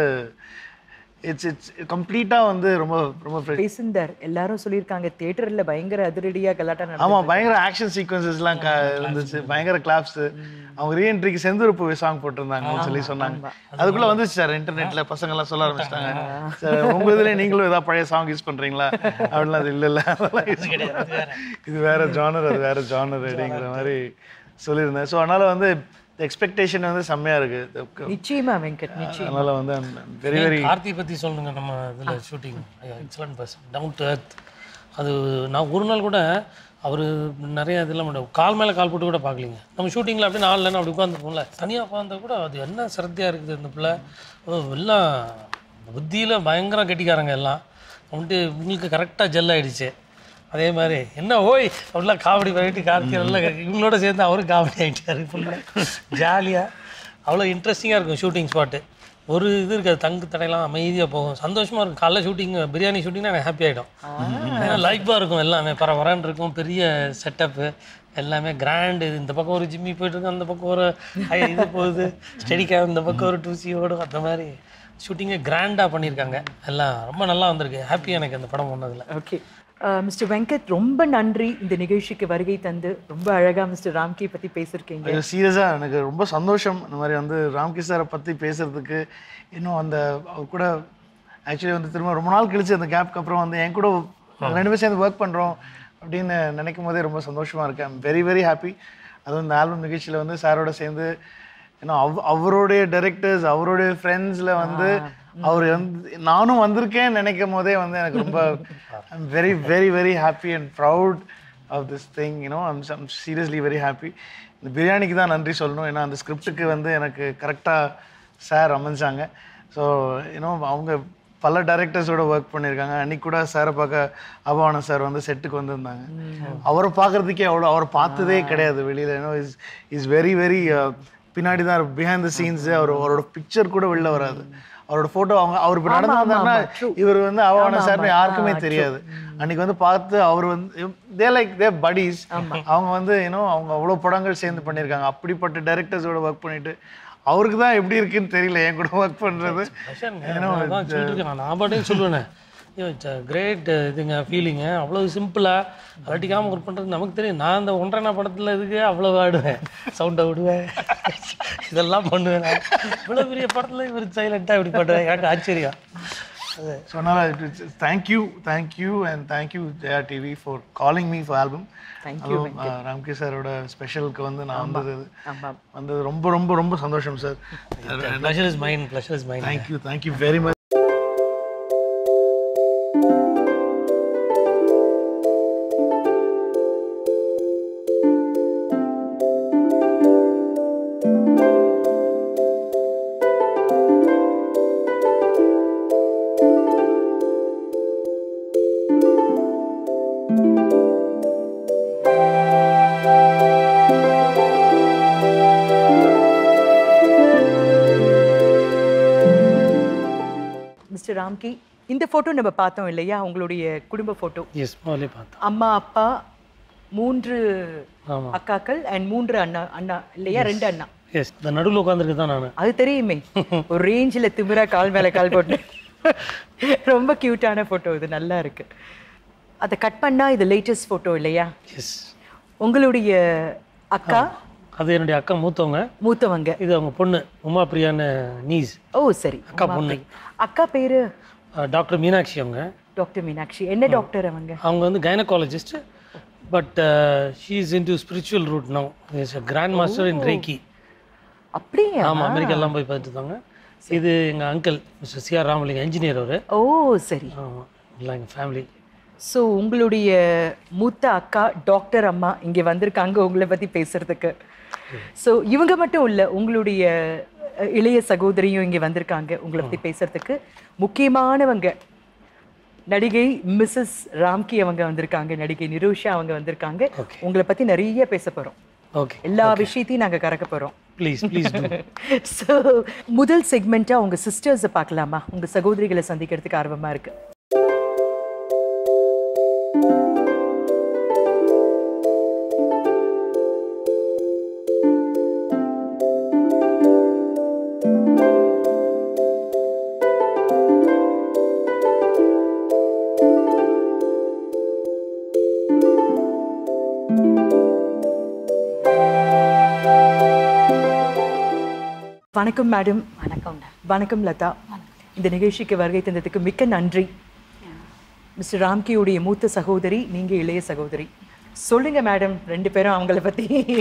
இட்ஸ் இட்ஸ் கம்ப்ளீட்டாக வந்து ரொம்ப ரொம்ப ஃப்ரெஷ் பேசிந்தார் எல்லாரும் சொல்லியிருக்காங்க தியேட்டர்ல பயங்கர அதிரடியா கலாட்டா நடந்து ஆமா பயங்கர ஆக்ஷன் சீக்வன்சஸ்லாம் இருந்துச்சு பயங்கர கிளாப்ஸ் அவங்க ரீஎன்ட்ரிக்கு செந்துருப்பு சாங் போட்டிருந்தாங்கன்னு சொல்லி சொன்னாங்க அதுக்குள்ள வந்துச்சு சார் இன்டர்நெட்ல பசங்க எல்லாம் சொல்ல ஆரம்பிச்சிட்டாங்க சார் உங்க இதுல நீங்களும் ஏதாவது பழைய சாங் யூஸ் பண்றீங்களா அப்படிலாம் அது இல்ல இல்ல அதெல்லாம் use கிடையாது. இது வேற ஜானர் அது வேற ஜானர் அப்படிங்கிற மாதிரி சொல்லியிருந்தேன் ஸோ அதனால வந்து எக்ஸ்பெக்டேஷன் வந்து செம்மையா இருக்கு நிச்சயமா வெங்கட் நிச்சயம் அதனால வந்து வெரி வெரி கார்த்தி பத்தி சொல்லுங்க நம்ம இதுல shooting excellent person down to earth அது நான் ஒரு நாள் கூட அவர் நிறைய இதெல்லாம் பண்ண கால் மேலே கால் போட்டு கூட பார்க்கலிங்க நம்ம ஷூட்டிங்கில் அப்படியே நாலு அப்படி உட்காந்துருப்போம்ல தனியாக உட்காந்தா கூட அது என்ன சிரத்தையாக இருக்குது இந்த பிள்ளை ஓ, எல்லாம் புத்தியில் பயங்கர கெட்டிக்காரங்க எல்லாம் வந்துட்டு உங்களுக்கு கரெக்டாக ஜெல் ஆயிடுச்சு அதே மாதிரி என்ன ஓய் அப்படிலாம் காமெடி பண்ணிட்டு கார்த்தி நல்லா இவங்களோட சேர்ந்து அவரும் காமெடி ஆகிட்டாரு ஃபுல்லாக ஜாலியாக அவ்வளோ இன்ட்ரெஸ்டிங்காக இருக்கும் ஷூட்டிங் ஸ்பாட்டு ஒரு இது இருக்காது தங்கு தடையெல்லாம் அமைதியாக போகும் சந்தோஷமாக இருக்கும் காலைல ஷூட்டிங் பிரியாணி ஷூட்டிங்னா எனக்கு ஹாப்பி ஆகிடும் ஏன்னா லைஃபாக இருக்கும் எல்லாமே பரவரான்னு இருக்கும் பெரிய செட்டப்பு எல்லாமே கிராண்டு இந்த பக்கம் ஒரு ஜிம்மி போயிட்டு இருக்கு அந்த பக்கம் ஒரு ஹை இது போகுது ஸ்டெடி கேம் இந்த பக்கம் ஒரு டூசி ஓடும் அந்த மாதிரி ஷூட்டிங்கை கிராண்டாக பண்ணியிருக்காங்க எல்லாம் ரொம்ப நல்லா வந்திருக்கு ஹாப்பி எனக்கு அந்த படம் பண்ணதில் ஓகே மிஸ்டர் வெங்கட் ரொம்ப நன்றி இந்த நிகழ்ச்சிக்கு வருகை தந்து ரொம்ப அழகா மிஸ்டர் ராம்கி பத்தி பேசியிருக்கீங்க சீரியஸாக எனக்கு ரொம்ப சந்தோஷம் இந்த மாதிரி வந்து ராம்கி சாரை பற்றி பேசுறதுக்கு இன்னும் அந்த அவர் கூட ஆக்சுவலி வந்து திரும்ப ரொம்ப நாள் கழிச்சு அந்த கேப்க்கு அப்புறம் வந்து என் கூட ரெண்டு பேரும் சேர்ந்து ஒர்க் பண்ணுறோம் அப்படின்னு நினைக்கும் போதே ரொம்ப சந்தோஷமாக இருக்கேன் வெரி வெரி ஹாப்பி அதுவும் இந்த ஆல்பம் நிகழ்ச்சியில் வந்து சாரோட சேர்ந்து ஏன்னா அவ் அவருடைய டைரக்டர்ஸ் அவருடைய ஃப்ரெண்ட்ஸில் வந்து அவர் வந்து நானும் வந்திருக்கேன்னு நினைக்கும் போதே வந்து எனக்கு ரொம்ப I'm very very very happy and proud of this thing you know I'm I'm seriously very happy இந்த பிரியாணிக்கு தான் நன்றி சொல்லணும் ஏன்னா அந்த ஸ்கிரிப்டுக்கு வந்து எனக்கு கரெக்டாக சார் அமைஞ்சாங்க ஸோ யூனோ அவங்க பல டைரக்டர்ஸோட ஒர்க் பண்ணியிருக்காங்க அன்னைக்கு கூட சாரை பார்க்க அபவானம் சார் வந்து செட்டுக்கு வந்திருந்தாங்க அவரை பார்க்கறதுக்கே அவ்வளோ அவரை பார்த்ததே கிடையாது வெளியில் you know is is very very பின்னாடி தான் பிஹைண்ட் த சீன்ஸ் அவர் அவரோட பிக்சர் கூட வெளில வராது அவரோட ஃபோட்டோ அவங்க அவர் இப்போ நடந்து வந்தாருன்னா இவர் வந்து அபவானம் சார்னு யாருக்குமே தெரியாது அன்னைக்கு வந்து பார்த்து அவர் வந்து தே லைக் தே buddies அவங்க வந்து ஏன்னோ அவங்க அவ்வளோ படங்கள் சேர்ந்து பண்ணியிருக்காங்க அப்படிப்பட்ட டைரக்டர்ஸோட ஒர்க் பண்ணிட்டு அவருக்கு தான் எப்படி இருக்குன்னு தெரியல என் கூட ஒர்க் பண்றது அதான் சொல்லிட்டு நான் நான் பாட்டையும் சொல்லுவேனே இட்ஸ் கிரேட் இதுங்க ஃபீலிங்கு அவ்வளோ சிம்பிளாக அலட்டிக்காமல் ஒர்க் பண்ணுறது நமக்கு தெரியும் நான் அந்த ஒன்றரை படத்தில் இதுக்கு அவ்வளோ ஆடுவேன் சவுண்டை விடுவேன் இதெல்லாம் பண்ணுவேன் நான் இவ்வளோ பெரிய படத்தில் இவர் சைலண்ட்டாக இப்படி பண்ணுவேன் எனக்கு ஆச்சரியம் ஸோ அதனால் thank you thank you and thank you Jaya TV for calling me for album Thank you, Ramki சாரோட ஸ்பெஷலுக்கு வந்து நான் வந்தது ஆமா வந்தது ரொம்ப ரொம்ப ரொம்ப சந்தோஷம் sir pleasure is mind pleasure is mind thank you thank you very much mister Ramki இந்த ஃபோட்டோ நம்ம பார்த்தோம் இல்லையா உங்களுடைய குடும்ப ஃபோட்டோ எஸ் முதலே பார்த்தேன் அம்மா அப்பா மூன்று ஆமாம் அக்காக்கள் அண்ட் மூன்று அண்ணா அண்ணா இல்லையா ரெண்டு அண்ணா எஸ் இந்த நடுவில் உட்காந்துருக்கு தான் நான் அது தெரியுமே ஒரு ரேஞ்சில் திமிரா கால் மேலே கால் போட்டு ரொம்ப க்யூட்டான ஃபோட்டோ இது நல்லா இருக்கு அதை கட் பண்ணா இது லேட்டஸ்ட் ஃபோட்டோ இல்லையா எஸ் உங்களுடைய அக்கா அது என்னுடைய அக்கா மூத்தவங்க மூத்தவங்க இது அவங்க பொண்ணு உமா பிரியான்னு நீஸ் ஓ சரி அக்கா உமா பொண்ணு. பிரி. அக்கா பேரு டாக்டர் மீனாட்சி அவங்க டாக்டர் மீனாட்சி என்ன டாக்டர் அவங்க அவங்க வந்து gynaecologist but she is in to spiritual root no is a grand master in reiki அப்படியா ஆமாம் அமெரிக்காலாம் போய் பார்த்துட்டு இருந்தாங்க இது எங்கள் uncle mister CR Ramalinga engineer அவர் ஓ சரி ஆமாம் இல்லை எங்கள் ஃபேமிலி ஸோ உங்களுடைய மூத்த அக்கா டாக்டர் அம்மா இங்கே வந்திருக்காங்க உங்களை பற்றி பேசுறதுக்கு ஸோ இவங்க மட்டும் இல்லை உங்களுடைய அஹ், இளைய சகோதரியும் இங்கே வந்திருக்காங்க உங்களை பற்றி பேசுறதுக்கு முக்கியமானவங்க நடிகை மிஸ்ஸஸ் ராம்கி அவங்க வந்திருக்காங்க நடிகை நிரூஷா அவங்க வந்திருக்காங்க உங்களை பற்றி நிறைய பேச போகிறோம் ஓகே எல்லா விஷயத்தையும் நாங்கள் கறக்க போகிறோம் ப்ளீஸ் ப்ளீஸ் டூ ஸோ முதல் செக்மெண்ட்டாக உங்கள் சிஸ்டர்ஸை பார்க்கலாமா உங்கள் சகோதரிகளை சந்திக்கிறதுக்கு ஆர்வமாக இருக்கு வணக்கம் மேடம் வணக்கம்டா வணக்கம் லதா இந்த நிகழ்ச்சிக்கு வருகை தந்ததுக்கு மிக்க நன்றி மிஸ்டர் ராம்கியுடைய மூத்த சகோதரி நீங்க இளைய சகோதரி சொல்லுங்க மேடம் ரெண்டு பேரும் அவங்கள பத்தி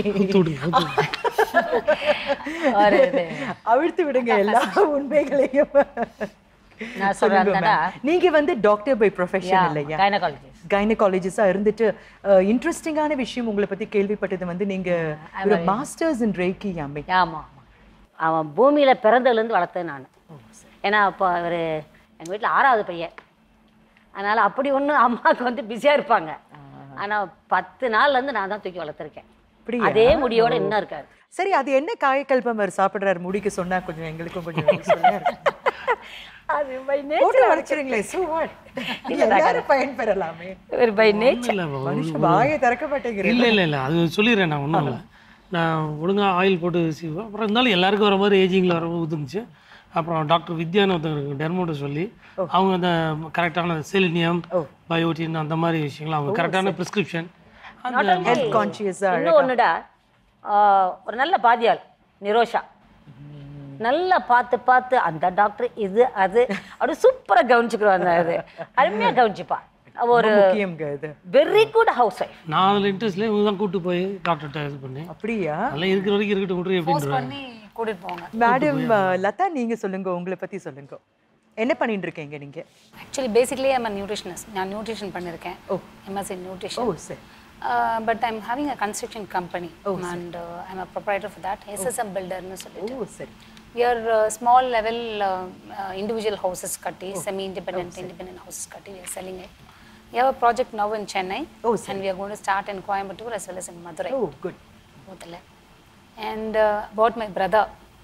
ஒரு இது அவிழ்த்து விடுங்க எல்லா உண்மைகளையும் நான் சொல்லுங்க சொல்றேன்டா ma'am. நீங்க வந்து டாக்டர் பை ப்ரொஃபஷன் இல்லையா கைனகாலஜிஸ்ட் கைனகாலஜிஸ்டா இருந்துட்டு இன்ட்ரெஸ்டிங்கான விஷயம் உங்களை பத்தி கேள்விப்பட்டது வந்து நீங்க ஒரு மாஸ்டர்ஸ் இன் ரேக்கி யாமே ஆமா ஆமா அவன் பூமியில பிறந்ததுலேருந்து வளர்த்தது நான் ஏன்னா அப்போ அவர் எங்க வீட்ல ஆறாவது பையன் அதனால அப்படி ஒன்றும் அம்மாவுக்கு வந்து பிஸியா இருப்பாங்க ஆனா பத்து நாள்ல இருந்து நான் தான் தூக்கி வளர்த்துருக்கேன் அப்படியா? அதே முடியோட இன்னும் இருக்காரு சரி அது என்ன காயக்கல்பம் அவர் சாப்பிடுறாரு முடிக்க சொன்னா கொஞ்சம் எங்களுக்கும் கொஞ்சம் சொல்லுங்க அது பை போட்டு வளைச்சிருங்களே so what? எல்லாரும் பயன்பெறலாமே நேச்சர் பை நேச்சர் இல்லை மனுஷன் வாயை திறக்க மாட்டேங்கிறேன் இல்லை இல்லை இல்லை அது சொல்லிடுறேன் நான் ஒன்றும் இல்லை நான் ஒழுங்காக ஆயில் போட்டு சீவுவேன் அப்புறம் இருந்தாலும் எல்லாருக்கும் வர மாதிரி ஏஜிங்கில் வர ஊத்துனுச்சு அப்புறம் டாக்டர் வித்யான்னு ஒருத்தங்க டெர்மோட்ட சொல்லி அவங்க அந்த கரெக்டான செலினியம் பயோட்டின் அந்த மாதிரி விஷயங்கள் அவங்க கரெக்டான ப்ரிஸ்கிரிப்ஷன் அந்த ஹெல்த் கான்சியஸா இன்னும் ஒண்ணுடா ஆஹ், ஒரு நல்ல பாதியாள் நிரோஷா நல்லா பார்த்து பார்த்து அந்த டாக்டர் இது அது அப்படி சூப்பரா கவனிச்சுக்கிறோம் அது அருமையா கவனிச்சுப்பா அவ ஒரு முக்கியம்ங்க இது வெரி குட் ஹவுஸ் ஒய்ஃப் நான் அதில் இன்ட்ரெஸ்ட்லேயே இவங்க தான் கூப்பிட்டு போய் டாக்டர்கிட்ட இது பண்ணேன் அப்படியா நல்லா இருக்கிற வரைக்கும் இருக்கட்டும் விட்ரு எப்படின்றேன் பண்ணி கூட்டிட்டு போங்க மேடம் லதா நீங்க சொல்லுங்க உங்களை பத்தி சொல்லுங்க என்ன பண்ணிட்டு இருக்கீங்க நீங்க ஆக்சுவலி பேசிக்லி ஐம் நியூட்ரிஷனிஸ்ட் நான் நியூட்ரிஷன் பண்ணியிருக்கேன் ஓ. எம்எஸ்சி ஓ நியூட்ரிஷன் சரி but I'm having a construction company and I'm a proprietor for that SSM பில்டர்னு சொல்லிட்டு ஓ சரி we are uh, small level uh, uh, individual houses katti semi independent independent houses katti we are selling it we have a project now in chennai Oh, and we are going to start in coimbatore as well as in madurai ஓ good both of them. and uh, about my brother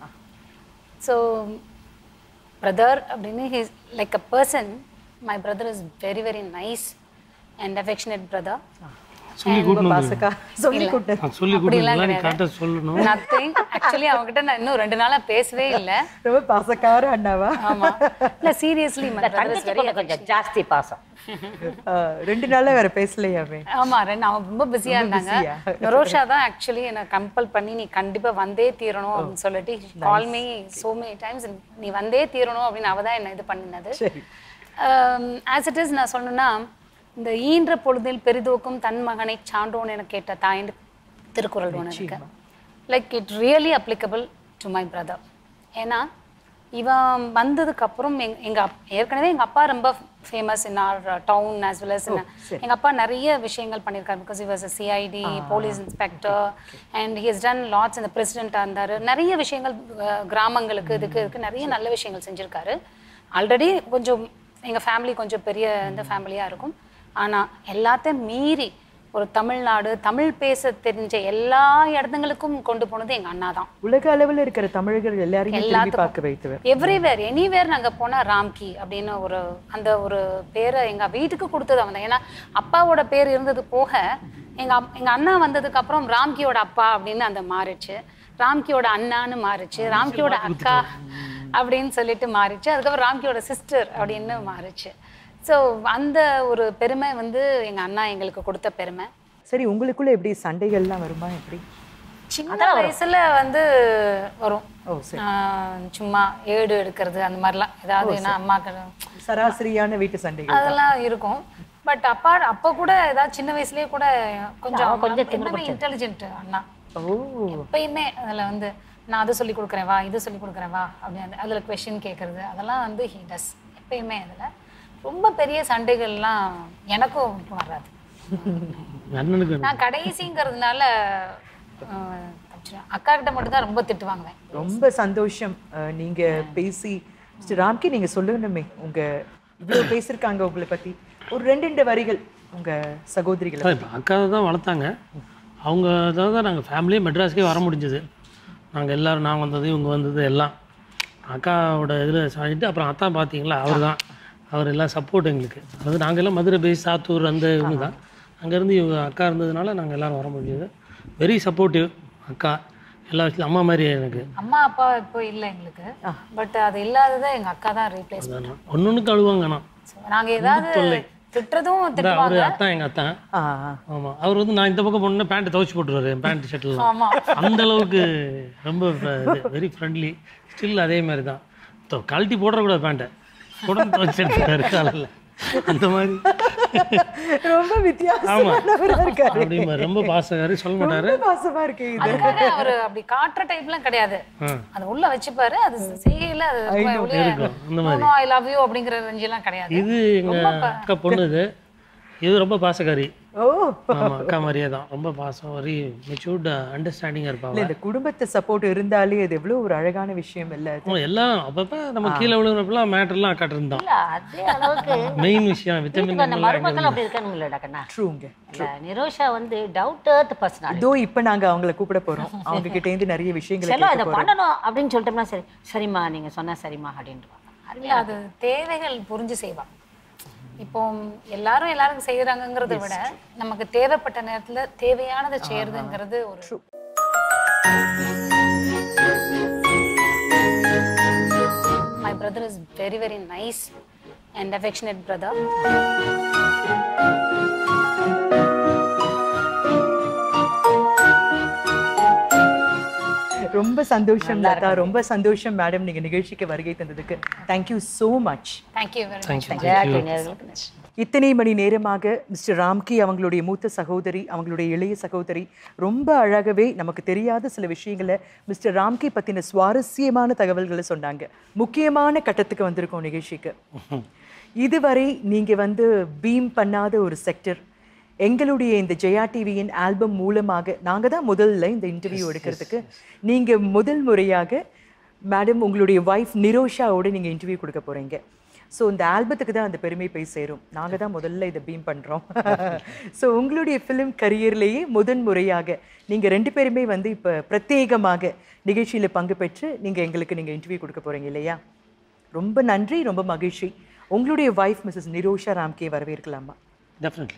so brother அப்படின்னு he's like a person my brother is very very nice and affectionate brother சொல்லி கூட்டணும் பாசக்கா சொல்லி கூட்டு நான் சொல்லி கூட்டணும் நீ கரெக்டாக சொல்லணும் நத்திங் ஆக்சுவலி அவங்ககிட்ட நான் இன்னும் ரெண்டு நாளா பேசவே இல்லை ரொம்ப பாசக்கார அண்ணாவா ஆமா இல்ல சீரியஸ்லி மை பிரதர் இஸ் தங்கச்சி வெரி பொண்ணு கொஞ்சம் ஜாஸ்தி பாசம் ஆ, ரெண்டு நாளா வேற பேசலையாமே ஆமா ரெண்டு அவங்க ரொம்ப பிஸியா இருந்தாங்க busy-ஆ? நரோஷா தான் ஆக்சுவலி என்னை கம்பல் பண்ணி நீ கண்டிப்பா வந்தே தீரணும் அப்படின்னு சொல்லிட்டு call me so many times நீ வந்தே தீரணும் அப்படின்னு அவ தான் என்ன இது பண்ணினது சரி ஆஸ் இட் இஸ் நான் சொல்லணும்னா இந்த ஈன்ற பொழுதில் பெரிதோக்கும் தன் மகனை சான்றோன் என கேட்ட தாயின்னு திருக்குறள் ஒன்று இருக்கு like it really applicable to my brother ஏன்னா இவன் வந்ததுக்கு அப்புறம் எங் எங்க அப்- ஏற்கனவே எங்க அப்பா ரொம்ப famous in our town as well as எங்க அப்பா நிறைய விஷயங்கள் பண்ணியிருக்காரு பிகாஸ் இவர் CID police inspector and he has done lots இந்த பிரசிடென்ட்டாக இருந்தார் நிறைய விஷயங்கள் அஹ், கிராமங்களுக்கு இதுக்கு இதுக்கு நிறைய நல்ல விஷயங்கள் செஞ்சிருக்காரு ஆல்ரெடி கொஞ்சம் எங்க ஃபேமிலி கொஞ்சம் பெரிய இந்த ஃபேமிலியாக இருக்கும் ஆனா எல்லாத்தையும் மீறி ஒரு தமிழ்நாடு தமிழ் பேச தெரிஞ்ச எல்லா இடத்துங்களுக்கும் கொண்டு போனது எங்க அண்ணா தான் உலக அளவுல இருக்கிற தமிழர்கள் எல்லாரையும் திரும்பி எல்லாத்துக்கும். பார்க்க வைத்தவர் எவ்ரிவேர் எனிவேர் நாங்க போனா ராம்கி அப்படின்னு ஒரு அந்த ஒரு பேரை எங்க வீட்டுக்கு கொடுத்தது அவன் தான் ஏன்னா அப்பாவோட பேர் இருந்தது போக எங்க அப்- எங்க அண்ணா வந்ததுக்கு அப்புறம் ராம்கியோட அப்பா அப்படின்னு அந்த மாறிச்சு ராம்கியோட அண்ணான்னு மாறிச்சு ராம்கியோட அக்கா அப்படின்னு சொல்லிட்டு மாறிச்சு அதுக்கப்புறம் ராம்கியோட சிஸ்டர் அப்படின்னு மாறிச்சு ஸோ அந்த ஒரு பெருமை வந்து எங்க அண்ணா எங்களுக்கு கொடுத்த பெருமை சரி உங்களுக்குள்ள எப்படி சண்டைகள்லாம் வருமா எப்படி சின்ன வயசுல வந்து வரும் ஓ சரி ஆஹ் சும்மா ஏடு எடுக்கிறது அந்த மாதிரிலாம் ஏதாவது ஏன்னா அம்மாக்கு சராசரியான வீட்டு சண்டைகள் அதெல்லாம் இருக்கும் பட் அப்பா அப்போ கூட ஏதாவது சின்ன வயசுலயே கூட கொஞ்சம் அவன் கொஞ்சம் கொஞ்சம் இன்டெலிஜென்ட் அண்ணா ஓ எப்பயுமே அதுல வந்து நான் அது சொல்லி கொடுக்குறேன் வா இது சொல்லி கொடுக்குறேன் வா அப்படின்னு அதுல கொஷின் கேட்கறது அதெல்லாம் வந்து ஹீ டஸ் எப்பயுமே அதுல ரொம்ப பெரிய சண்டைகள்லாம் எனக்கும் வராது அண்ணனுக்கு நான் கடைசிங்கிறதுனால ஆஹ், தப்பிச்சிருவேன். அக்கா கிட்ட மட்டும் தான் ரொம்ப திட்டு வாங்குவேன் ரொம்ப சந்தோஷம் அஹ், நீங்க பேசி மிஸ்டர் ராம்கி நீங்க சொல்லணுமே உங்க இவ்வளவு பேசியிருக்காங்க உங்களை பத்தி ஒரு ரெண்டு ரெண்டு வரிகள் உங்க சகோதரிகளை அதான் இப்போ அக்கா தான் வளர்த்தாங்க அவங்க தான் நாங்கள் ஃபேமிலியே மெட்ராஸ்க்கே வர முடிஞ்சது நாங்கள் எல்லோரும் நான் வந்தது இவங்க வந்தது எல்லாம் அக்காவோட இதில் சாஞ்சிட்டு அப்புறம் அத்தா பார்த்தீங்களா அவர் தான் அவர் எல்லாம் சப்போர்ட் எங்களுக்கு அதாவது நாங்கள் எல்லாம் மதுரை பேஸ் சாத்தூர் அந்த இவங்க தான் அங்கேருந்து இவங்க அக்கா இருந்ததுனால நாங்கள் எல்லோரும் வர முடிஞ்சது வெரி சப்போர்ட்டிவ் அக்கா எல்லா விஷயத்துலையும் அம்மா மாதிரி எனக்கு அம்மா அப்பா இப்போ இல்லை எங்களுக்கு பட் அது இல்லாததை எங்க அக்கா தான் ரீப்ளேஸ் ஒன்று ஒன்றுக்கு அழுவாங்க ஆனால் நாங்க ஏதாவது திட்டுறதும் அவர் திட்டுவாங்க அத்தான் எங்கள் அத்தான் ஆ ஆமாம் அவர் வந்து நான் இந்த பக்கம் போனேன்னா பேண்ட்டை துவைச்சு போட்டுருவாரு பேண்ட் ஷர்ட்லாம் ஆமா அந்த அளவுக்கு ரொம்ப வெரி ஃப்ரெண்ட்லி ஸ்டில் அதே மாதிரி தான் தொ- கழட்டி போடக்கூடாது பேண்ட்டை உடனே துவைச்சு எடுத்துட்டாரு காலையில் அந்த மாதிரி ரொம்ப வித்தியாசமானவரா இருக்காரு அப்படி மாதிரி ரொம்ப பாசக்காரி சொல்ல மாட்டாரு ரொம்ப பாசமா இருக்கு இது அதுக்காக அவரு அப்படி காட்டுற டைப்லாம் கிடையாது அது உள்ள வச்சுப்பாரு அது செய்யல அது இருக்கும் அந்த மாதிரி ஐ லவ் யூ அப்படிங்கிற ரேஞ்செல்லாம் கிடையாது இது எங்கள் அக்கா பொண்ணு இது இது ரொம்ப பாசக்காரி ஓ ஆமாம் அக்கா மாதிரியே தான் ரொம்ப பாசம் வெரி மெச்சூர்ட் அண்டர்ஸ்டாண்டிங்காக இல்ல இருப்பாங்க இந்த குடும்பத்தை சப்போர்ட் இருந்தாலே அது எவ்வளவு ஒரு அழகான விஷயம் இல்ல அது. ஆமா, எல்லாம் அப்பப்போ நம்ம கீழே விழுகிறப்பெல்லாம் மேட்டர்லாம் அக்காட்டு இருந்தோம் இல்ல அதே அளவுக்கு மெயின் விஷயம் விட்டமின் வீட்டுக்கு அந்த மருமக்கள் அப்படி இருக்கணுங்களா கண்ணா ட்ரூங்க இல்ல நிரோஷா வந்து டவுட் ஏர்த் பர்சனாலிட்டி இதோ இப்ப நாங்க அவங்கள கூப்பிட போறோம் அவங்க கிட்ட இருந்து நிறைய விஷயங்களை செல்லம் கேட்க இதை போறோம் பண்ணணும் அப்படின்னு சொல்லிட்டோம்னா சரி சரிம்மா நீங்க சொன்னா சரிம்மா அப்படின்றாங்க இல்ல அது தேவைகள் புரிஞ்சு செய்வா இப்போ எல்லாரும் எல்லாருக்கும் செய்யறாங்கங்கிறத விட நமக்கு தேவைப்பட்ட நேரத்துல தேவையானதை செய்யறதுங்கிறது ஒரு My brother is very very nice and affectionate brother. ரொம்ப சந்தோஷம் லதா ரொம்ப சந்தோஷம் மேடம் நீங்க நிகழ்ச்சிக்கு வருகை தந்ததுக்கு thank you so much Thank you very much. ஜெயாக்கு நேர்களுக்கு இத்தனை மணி நேரமாக மிஸ்டர் ராம்கி அவங்களுடைய மூத்த சகோதரி அவங்களுடைய இளைய சகோதரி ரொம்ப அழகவே நமக்கு தெரியாத சில விஷயங்களை மிஸ்டர் ராம்கி பத்தின சுவாரஸ்யமான தகவல்களை சொன்னாங்க முக்கியமான கட்டத்துக்கு வந்திருக்கோம் நிகழ்ச்சிக்கு இதுவரை நீங்க வந்து பீம் பண்ணாத ஒரு செக்டர் எங்களுடைய இந்த ஜெயா டிவியின் ஆல்பம் மூலமாக நாங்க தான் முதல்ல இந்த இன்டர்வியூ எடுக்கிறதுக்கு நீங்க முதல் முறையாக மேடம் உங்களுடைய ஒய்ஃப் நிரோஷாவோட நீங்க இன்டர்வியூ கொடுக்க போறீங்க ஸோ இந்த ஆல்பத்துக்கு தான் அந்த பெருமை போய் சேரும் நாங்கள் தான் முதல்ல இதை பீம் பண்ணுறோம் ஸோ உங்களுடைய ஃபிலிம் கரியர்லேயே முதன் முறையாக நீங்கள் ரெண்டு பேருமே வந்து இப்போ பிரத்யேகமாக நிகழ்ச்சியில் பங்கு பெற்று நீங்கள் எங்களுக்கு நீங்கள் இன்டர்வியூ கொடுக்க போகிறீங்க இல்லையா ரொம்ப நன்றி ரொம்ப மகிழ்ச்சி உங்களுடைய ஒய்ஃப் மிஸ்ஸஸ் நிரோஷா ராம்கே வரவேற்கலாமா டெஃபினெட்லி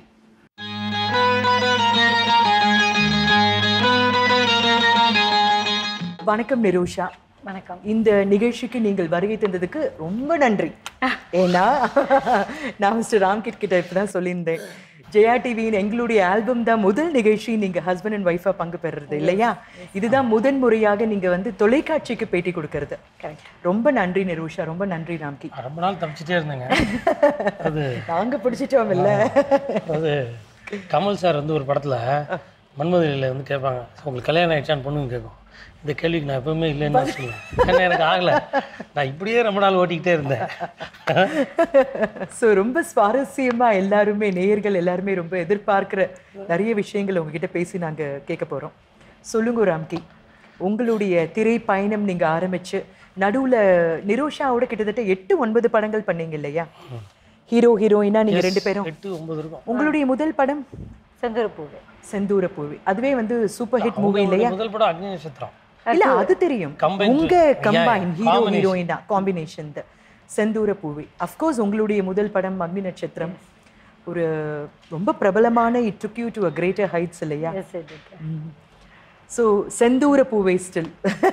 வணக்கம் நிரோஷா வணக்கம் இந்த நிகழ்ச்சிக்கு நீங்கள் வருகை தந்ததுக்கு ரொம்ப நன்றி ஏன்னா நான் மிஸ்டர் ராம்கிட் கிட்ட இப்போ தான் சொல்லியிருந்தேன் ஜெயா டிவியின் எங்களுடைய ஆல்பம் தான் முதல் நிகழ்ச்சி நீங்க ஹஸ்பண்ட் அண்ட் ஒய்ஃபா பங்கு பெறுறது இல்லையா இதுதான் முதன் முறையாக நீங்க வந்து தொலைக்காட்சிக்கு பேட்டி கொடுக்கறது ரொம்ப நன்றி நிரோஷா ரொம்ப நன்றி ராம்கி நான் ரொம்ப நாள் தப்பிச்சிட்டே இருந்தேங்க அது நாங்க பிடிச்சிட்டோம் இல்ல அது கமல் சார் வந்து ஒரு படத்தில் மன்மதியில் வந்து கேட்பாங்க உங்களுக்கு கல்யாணம் ஆயிடுச்சான்னு பொண்ணுங்க கேட்கும் இந்த கேள்விக்கு நான் எப்பவுமே இல்லைன்னு தான் சொல்லுவேன் ஏன்னா எனக்கு ஆகலை நான் இப்படியே ரொம்ப நாள் ஓட்டிக்கிட்டே இருந்தேன் ஸோ ரொம்ப சுவாரஸ்யமா எல்லாருமே நேயர்கள் எல்லாருமே ரொம்ப எதிர்பார்க்கிற நிறைய விஷயங்கள் உங்ககிட்ட பேசி நாங்க கேட்க போறோம் சொல்லுங்க ராம்கி உங்களுடைய திரை பயணம் நீங்க ஆரம்பிச்சு நடுவுல நிரோஷாவோட கிட்டத்தட்ட எட்டு ஒன்பது படங்கள் பண்ணீங்க இல்லையா ஹீரோ ஹீரோயினா நீங்க ரெண்டு பேரும் எட்டு ஒன்பது இருக்கும் உங்களுடைய முதல் படம் செந்தூர பூவே செந்தூர பூவி அதுவே வந்து சூப்பர் ஹிட் மூவி அவங்களுடைய இல்லையா முதல் படம் அக்னி நட்சத்திரம் இல்ல அது தெரியும் Combined உங்க yeah, combine yeah, hero combination. Heroine combination Senthoora Poove of course உங்களுடைய முதல் படம் அக்னி நட்சத்திரம் ஒரு ரொம்ப பிரபலமான it took you to a greater heights இல்லையா எஸ் இட் ஸோ செந்தூர பூவை ஸ்டில்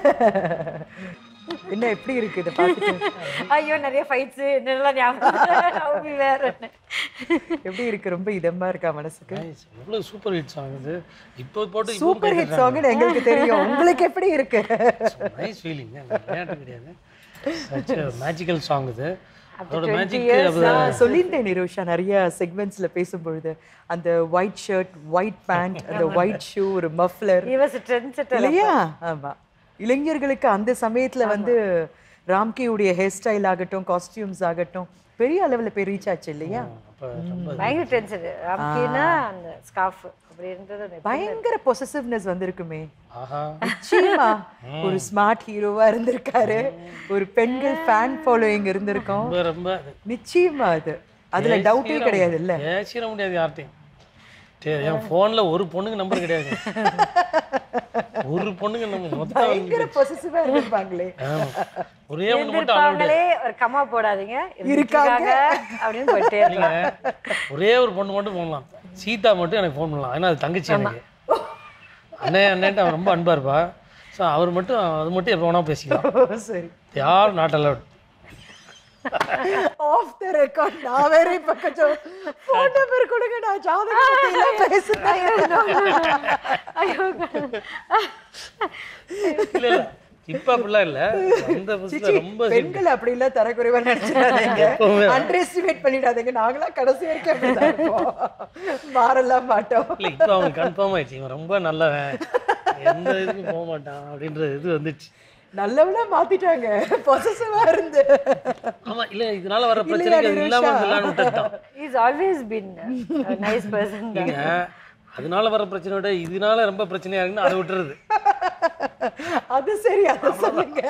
என்ன எப்படி இருக்கு இதை பார்த்துட்டு ஐயோ நிறைய ஃபைட்ஸ் என்னெல்லாம் ஞாபகம் வேற எப்படி இருக்கு ரொம்ப இதமா இருக்கா மனசுக்கு Nice. எவ்வளவு சூப்பர் ஹிட் சாங் இது இப்போ போட்டு சூப்பர் ஹிட் சாங் எங்களுக்கு தெரியும் உங்களுக்கு எப்படி இருக்கு நைஸ் ஃபீலிங் விளையாட்டு கிடையாது சச் மேஜிக்கல் சாங் இது அதோட மேஜிக் நான் சொல்லியிருந்தேன் நிரோஷா நிறைய செக்மெண்ட்ஸ்ல பேசும்பொழுது அந்த ஒயிட் ஷர்ட் ஒயிட் பேண்ட் அந்த ஒயிட் ஷூ ஒரு muffler he was a trendsetter இல்லையா ஆமா இளைஞர்களுக்கு அந்த சமயத்துல வந்து ராம்கேவுடைய ஹேர் ஸ்டைல் ஆகட்டும் காஸ்டியூம்ஸ் ஆகட்டும் பெரிய அளவுல போய் ரீச் ஆச்சு இல்லையா அப்போ ரொம்ப பயங்கர ட்ரெண்ட்செட்டர் ராம்கேனா அந்த ஸ்கார்ஃப் அப்படி இருந்தது எனக்கு பயங்கர பொசசிவ்னஸ் வந்திருக்குமே ஆஹா நிச்சயமா ஒரு ஸ்மார்ட் ஹீரோவா இருந்திருக்காரு ஒரு பெண்கள் ஃபேன் ஃபாலோயிங் இருந்திருக்கும் ரொம்ப ரொம்ப நிச்சயமா அது அதுல டவுட்டே கிடையாது இல்ல பேசிட முடியாது யார்ட்டையும் சரி என் ஃபோனில் ஒரு பொண்ணுங்க நம்பர் கிடையாது ஒரு பொண்ணுங்க நம்பர் மொத்தம் பயங்கர பொசசிவா இருந்திருப்பாங்களே ஆமா. ஒரே ஒன்று மட்டும் அளவு இருந்திருப்பாங்களே ஒரு கம்மா போடாதீங்க இருக்காங்க. இருக்காங்க அப்படின்னு போயிட்டே இருக்கலாம் ஒரே ஒரு பொண்ணு மட்டும் பண்ணலாம் சீதா மட்டும் எனக்கு ஃபோன் பண்ணலாம் ஏன்னா அது தங்கச்சி எனக்கு அண்ணே அண்ணன்ட்டு அவன் ரொம்ப அன்பா இருப்பா ஸோ அவர் மட்டும் அது மட்டும் எப்போ வேணா பேசிக்கலாம் சரி யார் not allowed off the record நான் வேற இப்ப கொஞ்சம் ஃபோன் நம்பர் கொடுங்க நான் ஜாதகம் பத்தி எல்லாம் பேசுறேன் இல்லை இல்லை இப்போ அப்படிலாம் இல்லை அந்த புதுசில் ரொம்ப பெண்கள் அப்படி இல்ல தரக்குறைவா நினைச்சிடாதீங்க அண்டர் எஸ்டிமேட் பண்ணிடாதீங்க நாங்களா கடைசி வரைக்கும் அப்படிதான் இருப்போம் மாறலாம் மாட்டோம் இல்லை இப்போ அவன் கன்ஃபார்ம் ஆயிடுச்சு இவன் ரொம்ப நல்லவன் எந்த இதுக்கும் போக மாட்டான் அப்படின்ற இது வந்துச்சு நல்லவனா மாத்திட்டாங்க பொசசிவா இருந்து ஆமா இல்ல இதனால வர பிரச்சனைக்கு அது இல்லாம இருந்தலாம்னு விட்டுட்டான் is always been nice person நீங்க அதனால வர பிரச்சனை விட இதனால ரொம்ப பிரச்சனையா இருக்குன்னு அதை விட்டுறது அது சரி அதை சொல்லுங்க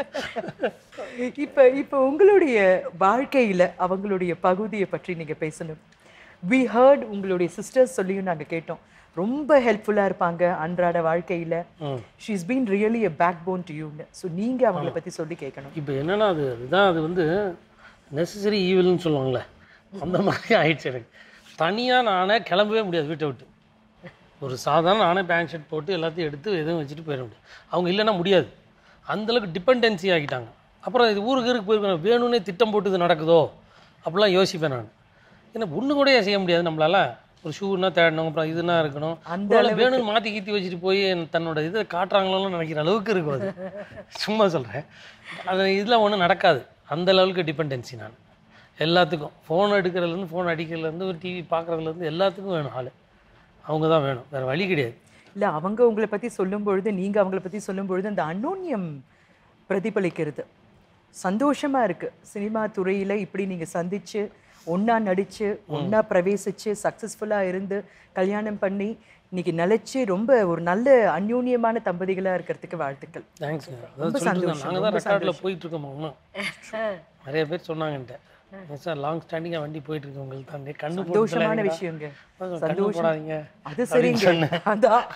இப்ப இப்ப உங்களுடைய வாழ்க்கையில அவங்களுடைய பகுதியை பற்றி நீங்க பேசணும் வி ஹர்ட் உங்களுடைய சிஸ்டர்ஸ் சொல்லியும் நாங்க கேட்டோம் ரொம்ப ஹெல்ப்ஃபுல்லா இருப்பாங்க அன்றாட வாழ்க்கையில she's been really a backbone to யூன்னு ஸோ நீங்க அவங்கள பத்தி சொல்லி கேட்கணும் இப்போ என்னன்னா அது அதுதான் அது வந்து நெசசரி ஈவில்னு சொல்லுவாங்கள்ல அந்த மாதிரி ஆயிடுச்சு எனக்கு தனியாக நானே கிளம்பவே முடியாது வீட்டை விட்டு ஒரு சாதாரண நானே பேண்ட் ஷர்ட் போட்டு எல்லாத்தையும் எடுத்து எதுவும் வச்சுட்டு போயிட முடியும் அவங்க இல்லைன்னா முடியாது அந்தளவுக்கு டிபெண்டன்சி ஆகிட்டாங்க அப்புறம் இது ஊருக்கு ஊருக்கு போயிருக்கணும் வேணும்னே திட்டம் போட்டு இது நடக்குதோ அப்படிலாம் யோசிப்பேன் நான் ஏன்னா ஒன்று கூட செய்ய முடியாது நம்மளால ஒரு ஷூன்னா தேடணும் அப்புறம் இதுனா இருக்கணும் ஒருவேளை வேணும்னு மாற்றி கீத்தி வச்சுட்டு போய் தன்னோட இதை காட்டுறாங்களோன்னு நினைக்கிற அளவுக்கு இருக்கும் அது சும்மா சொல்கிறேன் அது இதில் ஒன்றும் நடக்காது அந்த லெவலுக்கு டிபெண்டன்சி நான் எல்லாத்துக்கும் ஃபோன் எடுக்கிறதுலேருந்து ஃபோன் அடிக்கிறதுலேருந்து ஒரு டிவி பார்க்குறதுலேருந்து எல்லாத்துக்கும் வேணும் ஆள் அவங்க தான் வேணும் வேறு வழி கிடையாது இல்ல அவங்க உங்களை பத்தி சொல்லும் பொழுது நீங்க அவங்கள பத்தி சொல்லும் பொழுது அந்த அன்னோன்யம் பிரதிபலிக்கிறது சந்தோஷமா இருக்கு சினிமா துறையில இப்படி நீங்க சந்திச்சு ஒண்ணா நடிச்சு ஒண்ணா பிரவேசிச்சு சக்சஸ்ஃபுல்லா இருந்து கல்யாணம் பண்ணி இன்னைக்கு நிலைச்சு ரொம்ப ஒரு நல்ல அந்யோன்யமான தம்பதிகளா இருக்கிறதுக்கு வாழ்த்துக்கள் தேங்க்ஸ்ங்க அதாவது சொல்லிட்டு நாங்கள் தான் ரெக்கார்டில் போயிட்டுருக்கோம் இன்னும் நிறைய பேர் சொன்னாங்கன்ட்டு சார் லாங் ஸ்டாண்டிங்காக வண்டி போயிட்டு இருக்கு உங்களுக்கு தான் கண்ணு போட்டு சந்தோஷமான விஷயங்க கண்ணு போடாதீங்க அது சரிங்க அதான்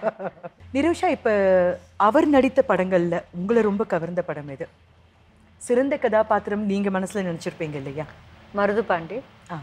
நிரோஷா இப்ப அவர் நடித்த படங்கள்ல உங்களை ரொம்ப கவர்ந்த படம் எது சிறந்த கதாபாத்திரம் நீங்க மனசுல நினைச்சிருப்பீங்க இல்லையா மருது பாண்டி ஆ.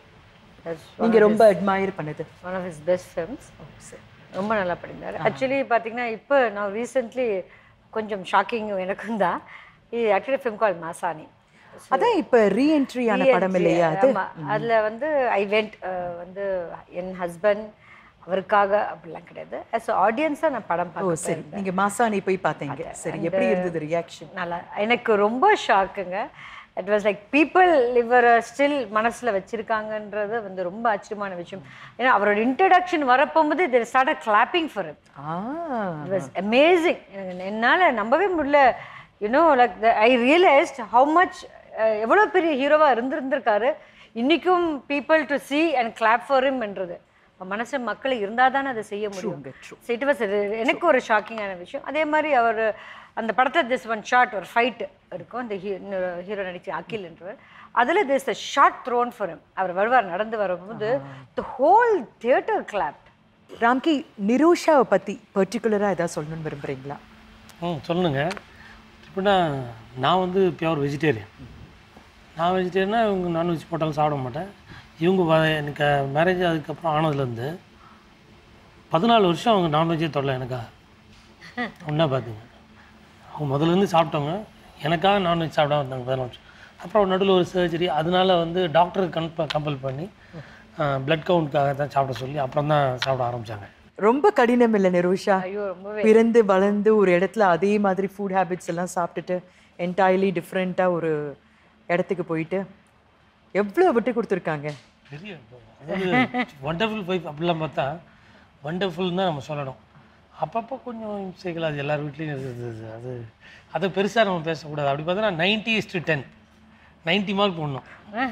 நீங்க ரொம்ப அட்மயர் பண்ணது one of his best films ரொம்ப நல்லா பண்ணியிருந்தார் ஆக்சுவலி பார்த்தீங்கன்னா இப்போ நான் ரீசெண்ட்லி கொஞ்சம் ஷாக்கிங் எனக்கும் தான் இது ஆக்சுவலி ஃபிலிம் கால் மாசாணி அதான் இப்ப ரீஎன்ட்ரி ஆன படம் இல்லையா அது ஆமா அதுல வந்து ஐ வெண்ட் வந்து என் ஹஸ்பண்ட் அவருக்காக அப்படிலாம் கிடையாது ஆஸ் ஆடியன்ஸாக நான் படம் ஓ பார்க்க சரி நீங்க மாசாணி போய் பார்த்தீங்க சரி எப்படி இருந்தது ரியாக்ஷன் நல்லா எனக்கு ரொம்ப ஷாக்குங்க இட் வாஸ் லைக் பீப்புள் இவரை ஸ்டில் மனசில் வச்சிருக்காங்கன்றது வந்து ரொம்ப ஆச்சரியமான விஷயம் ஏன்னா அவரோட இன்ட்ரடக்ஷன் வரப்போகும்போது there start clapping for it ah it was amazing என்னால் நம்பவே முடியல you know like I realised how much எவ்வளோ பெரிய ஹீரோவாக இருந்திருந்திருக்காரு இன்றைக்கும் people to see and clap for என்றது மனசு மக்கள் இருந்தால் தானே அதை செய்ய முடியும் ஸோ இட் வாஸ் எனக்கு ஒரு ஷாக்கிங்கான விஷயம் அதே மாதிரி அவர் அந்த படத்தில் திஸ் ஒன் ஷாட் ஒரு ஃபைட் இருக்கும் அந்த ஹீரோ நடிச்ச அகில் என்றவர் அதில் this a short thrown for him அவர் வருவார் நடந்து வரும்போது the whole theatre clap Ramki நிரோஷாவை பற்றி பர்டிகுலராக ஏதாவது சொல்லணும்னு விரும்புகிறீங்களா ம் சொல்லுங்க எப்படின்னா நான் வந்து பியூர் வெஜிடேரியன் நான் வெஜிடேரியனா இவங்க நான்வெஜ் போட்டாலும் சாப்பிட மாட்டேன் இவங்க வ- எனக்கு மேரேஜ் அதுக்கப்புறம் ஆனதுலேருந்து பதினாலு வருஷம் அவங்க நான்வெஜ்ஜே தொடல எனக்காக ஒன்றா பார்த்துங்க அவங்க முதல்லேருந்து சாப்பிட்டவங்க எனக்காக நான்வெஜ் சாப்பிடாம இருந்தாங்க பதினாலு வருஷம் அப்புறம் நடுவில் ஒரு சர்ஜரி அதனால வந்து டாக்டருக்கு கம்ப கம்பல் பண்ணி பிளட் கவுண்ட்காக தான் சாப்பிட சொல்லி அப்புறம் தான் சாப்பிட ஆரம்பித்தாங்க ரொம்ப கடினம் இல்லை நிரோஷா ஐயோ ரொம்பவே பிறந்து வளர்ந்து ஒரு இடத்துல அதே மாதிரி ஃபுட் ஹேபிட்ஸ் எல்லாம் சாப்பிட்டுட்டு என்டையர்லி டிஃப்ரெண்ட்டாக ஒரு இடத்துக்கு போயிட்டு எவ்வளோ விட்டு கொடுத்துருக்காங்க பெரிய அதாவது ஒண்டர்ஃபுல் ஃபைவ் அப்படிலாம் பார்த்தா ஒண்டர்ஃபுல் தான் நம்ம சொல்லணும் அப்பப்போ கொஞ்சம் இம்சைகள் அது எல்லார் வீட்லேயும் இருக்குது அது அதை பெருசாக நம்ம பேசக்கூடாது அப்படி பார்த்தா ninety is to ten ninety mark போடணும்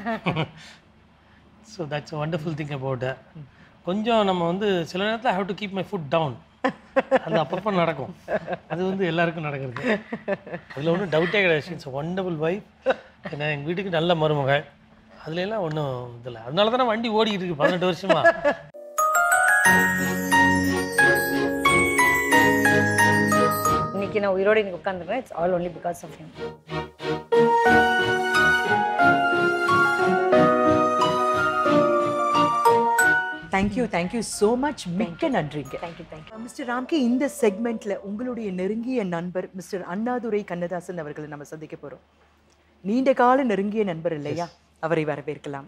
so that's wonderful thing about கொஞ்சம் நம்ம வந்து சில நேரத்தில் have to keep my foot down அது அப்பப்போ நடக்கும் அது வந்து எல்லாருக்கும் நடக்கிறது அதில் ஒன்றும் டவுட்டே கிடையாது இட்ஸ் ஒண்டர்ஃபுல் வைஃப் ஏன்னா எங்கள் வீட்டுக்கு நல்ல மருமகள் அதுல எல்லாம் ஒன்றும் இதில்லை அதனால தானே வண்டி ஓடிக்கிட்டு இருக்கு பதினெட்டு வருஷமா இன்னைக்கு நான் உயிரோட இங்கே உட்காந்துருக்கேன் it's all only because of him thank you thank you so much மிக்க நன்றிங்க தேங்க்யூ தேங்க்யூ மிஸ்டர் ராம்கி இந்த செக்மெண்ட்ல உங்களுடைய நெருங்கிய நண்பர் மிஸ்டர் அண்ணாதுரை கண்ணதாசன் அவர்களை நம்ம சந்திக்க போறோம் நீண்ட கால நெருங்கிய நண்பர் இல்லையா அவரை வரவேற்கலாம்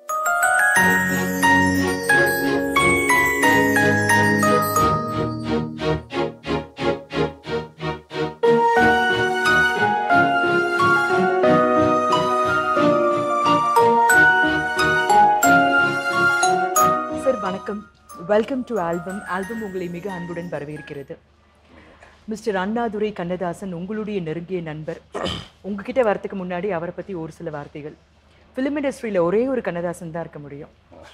சார் வணக்கம் வெல்கம் டு ஆல்பம் ஆல்பம் உங்களை மிக அன்புடன் வரவேற்கிறது மிஸ்டர் அண்ணாதுரை கண்ணதாசன் உங்களுடைய நெருங்கிய நண்பர் உங்ககிட்ட வரதுக்கு முன்னாடி அவரை பற்றி ஒரு சில வார்த்தைகள் ஃபிலிம் இண்டஸ்ட்ரியில் ஒரே ஒரு கண்ணதாசன் தான் இருக்க முடியும்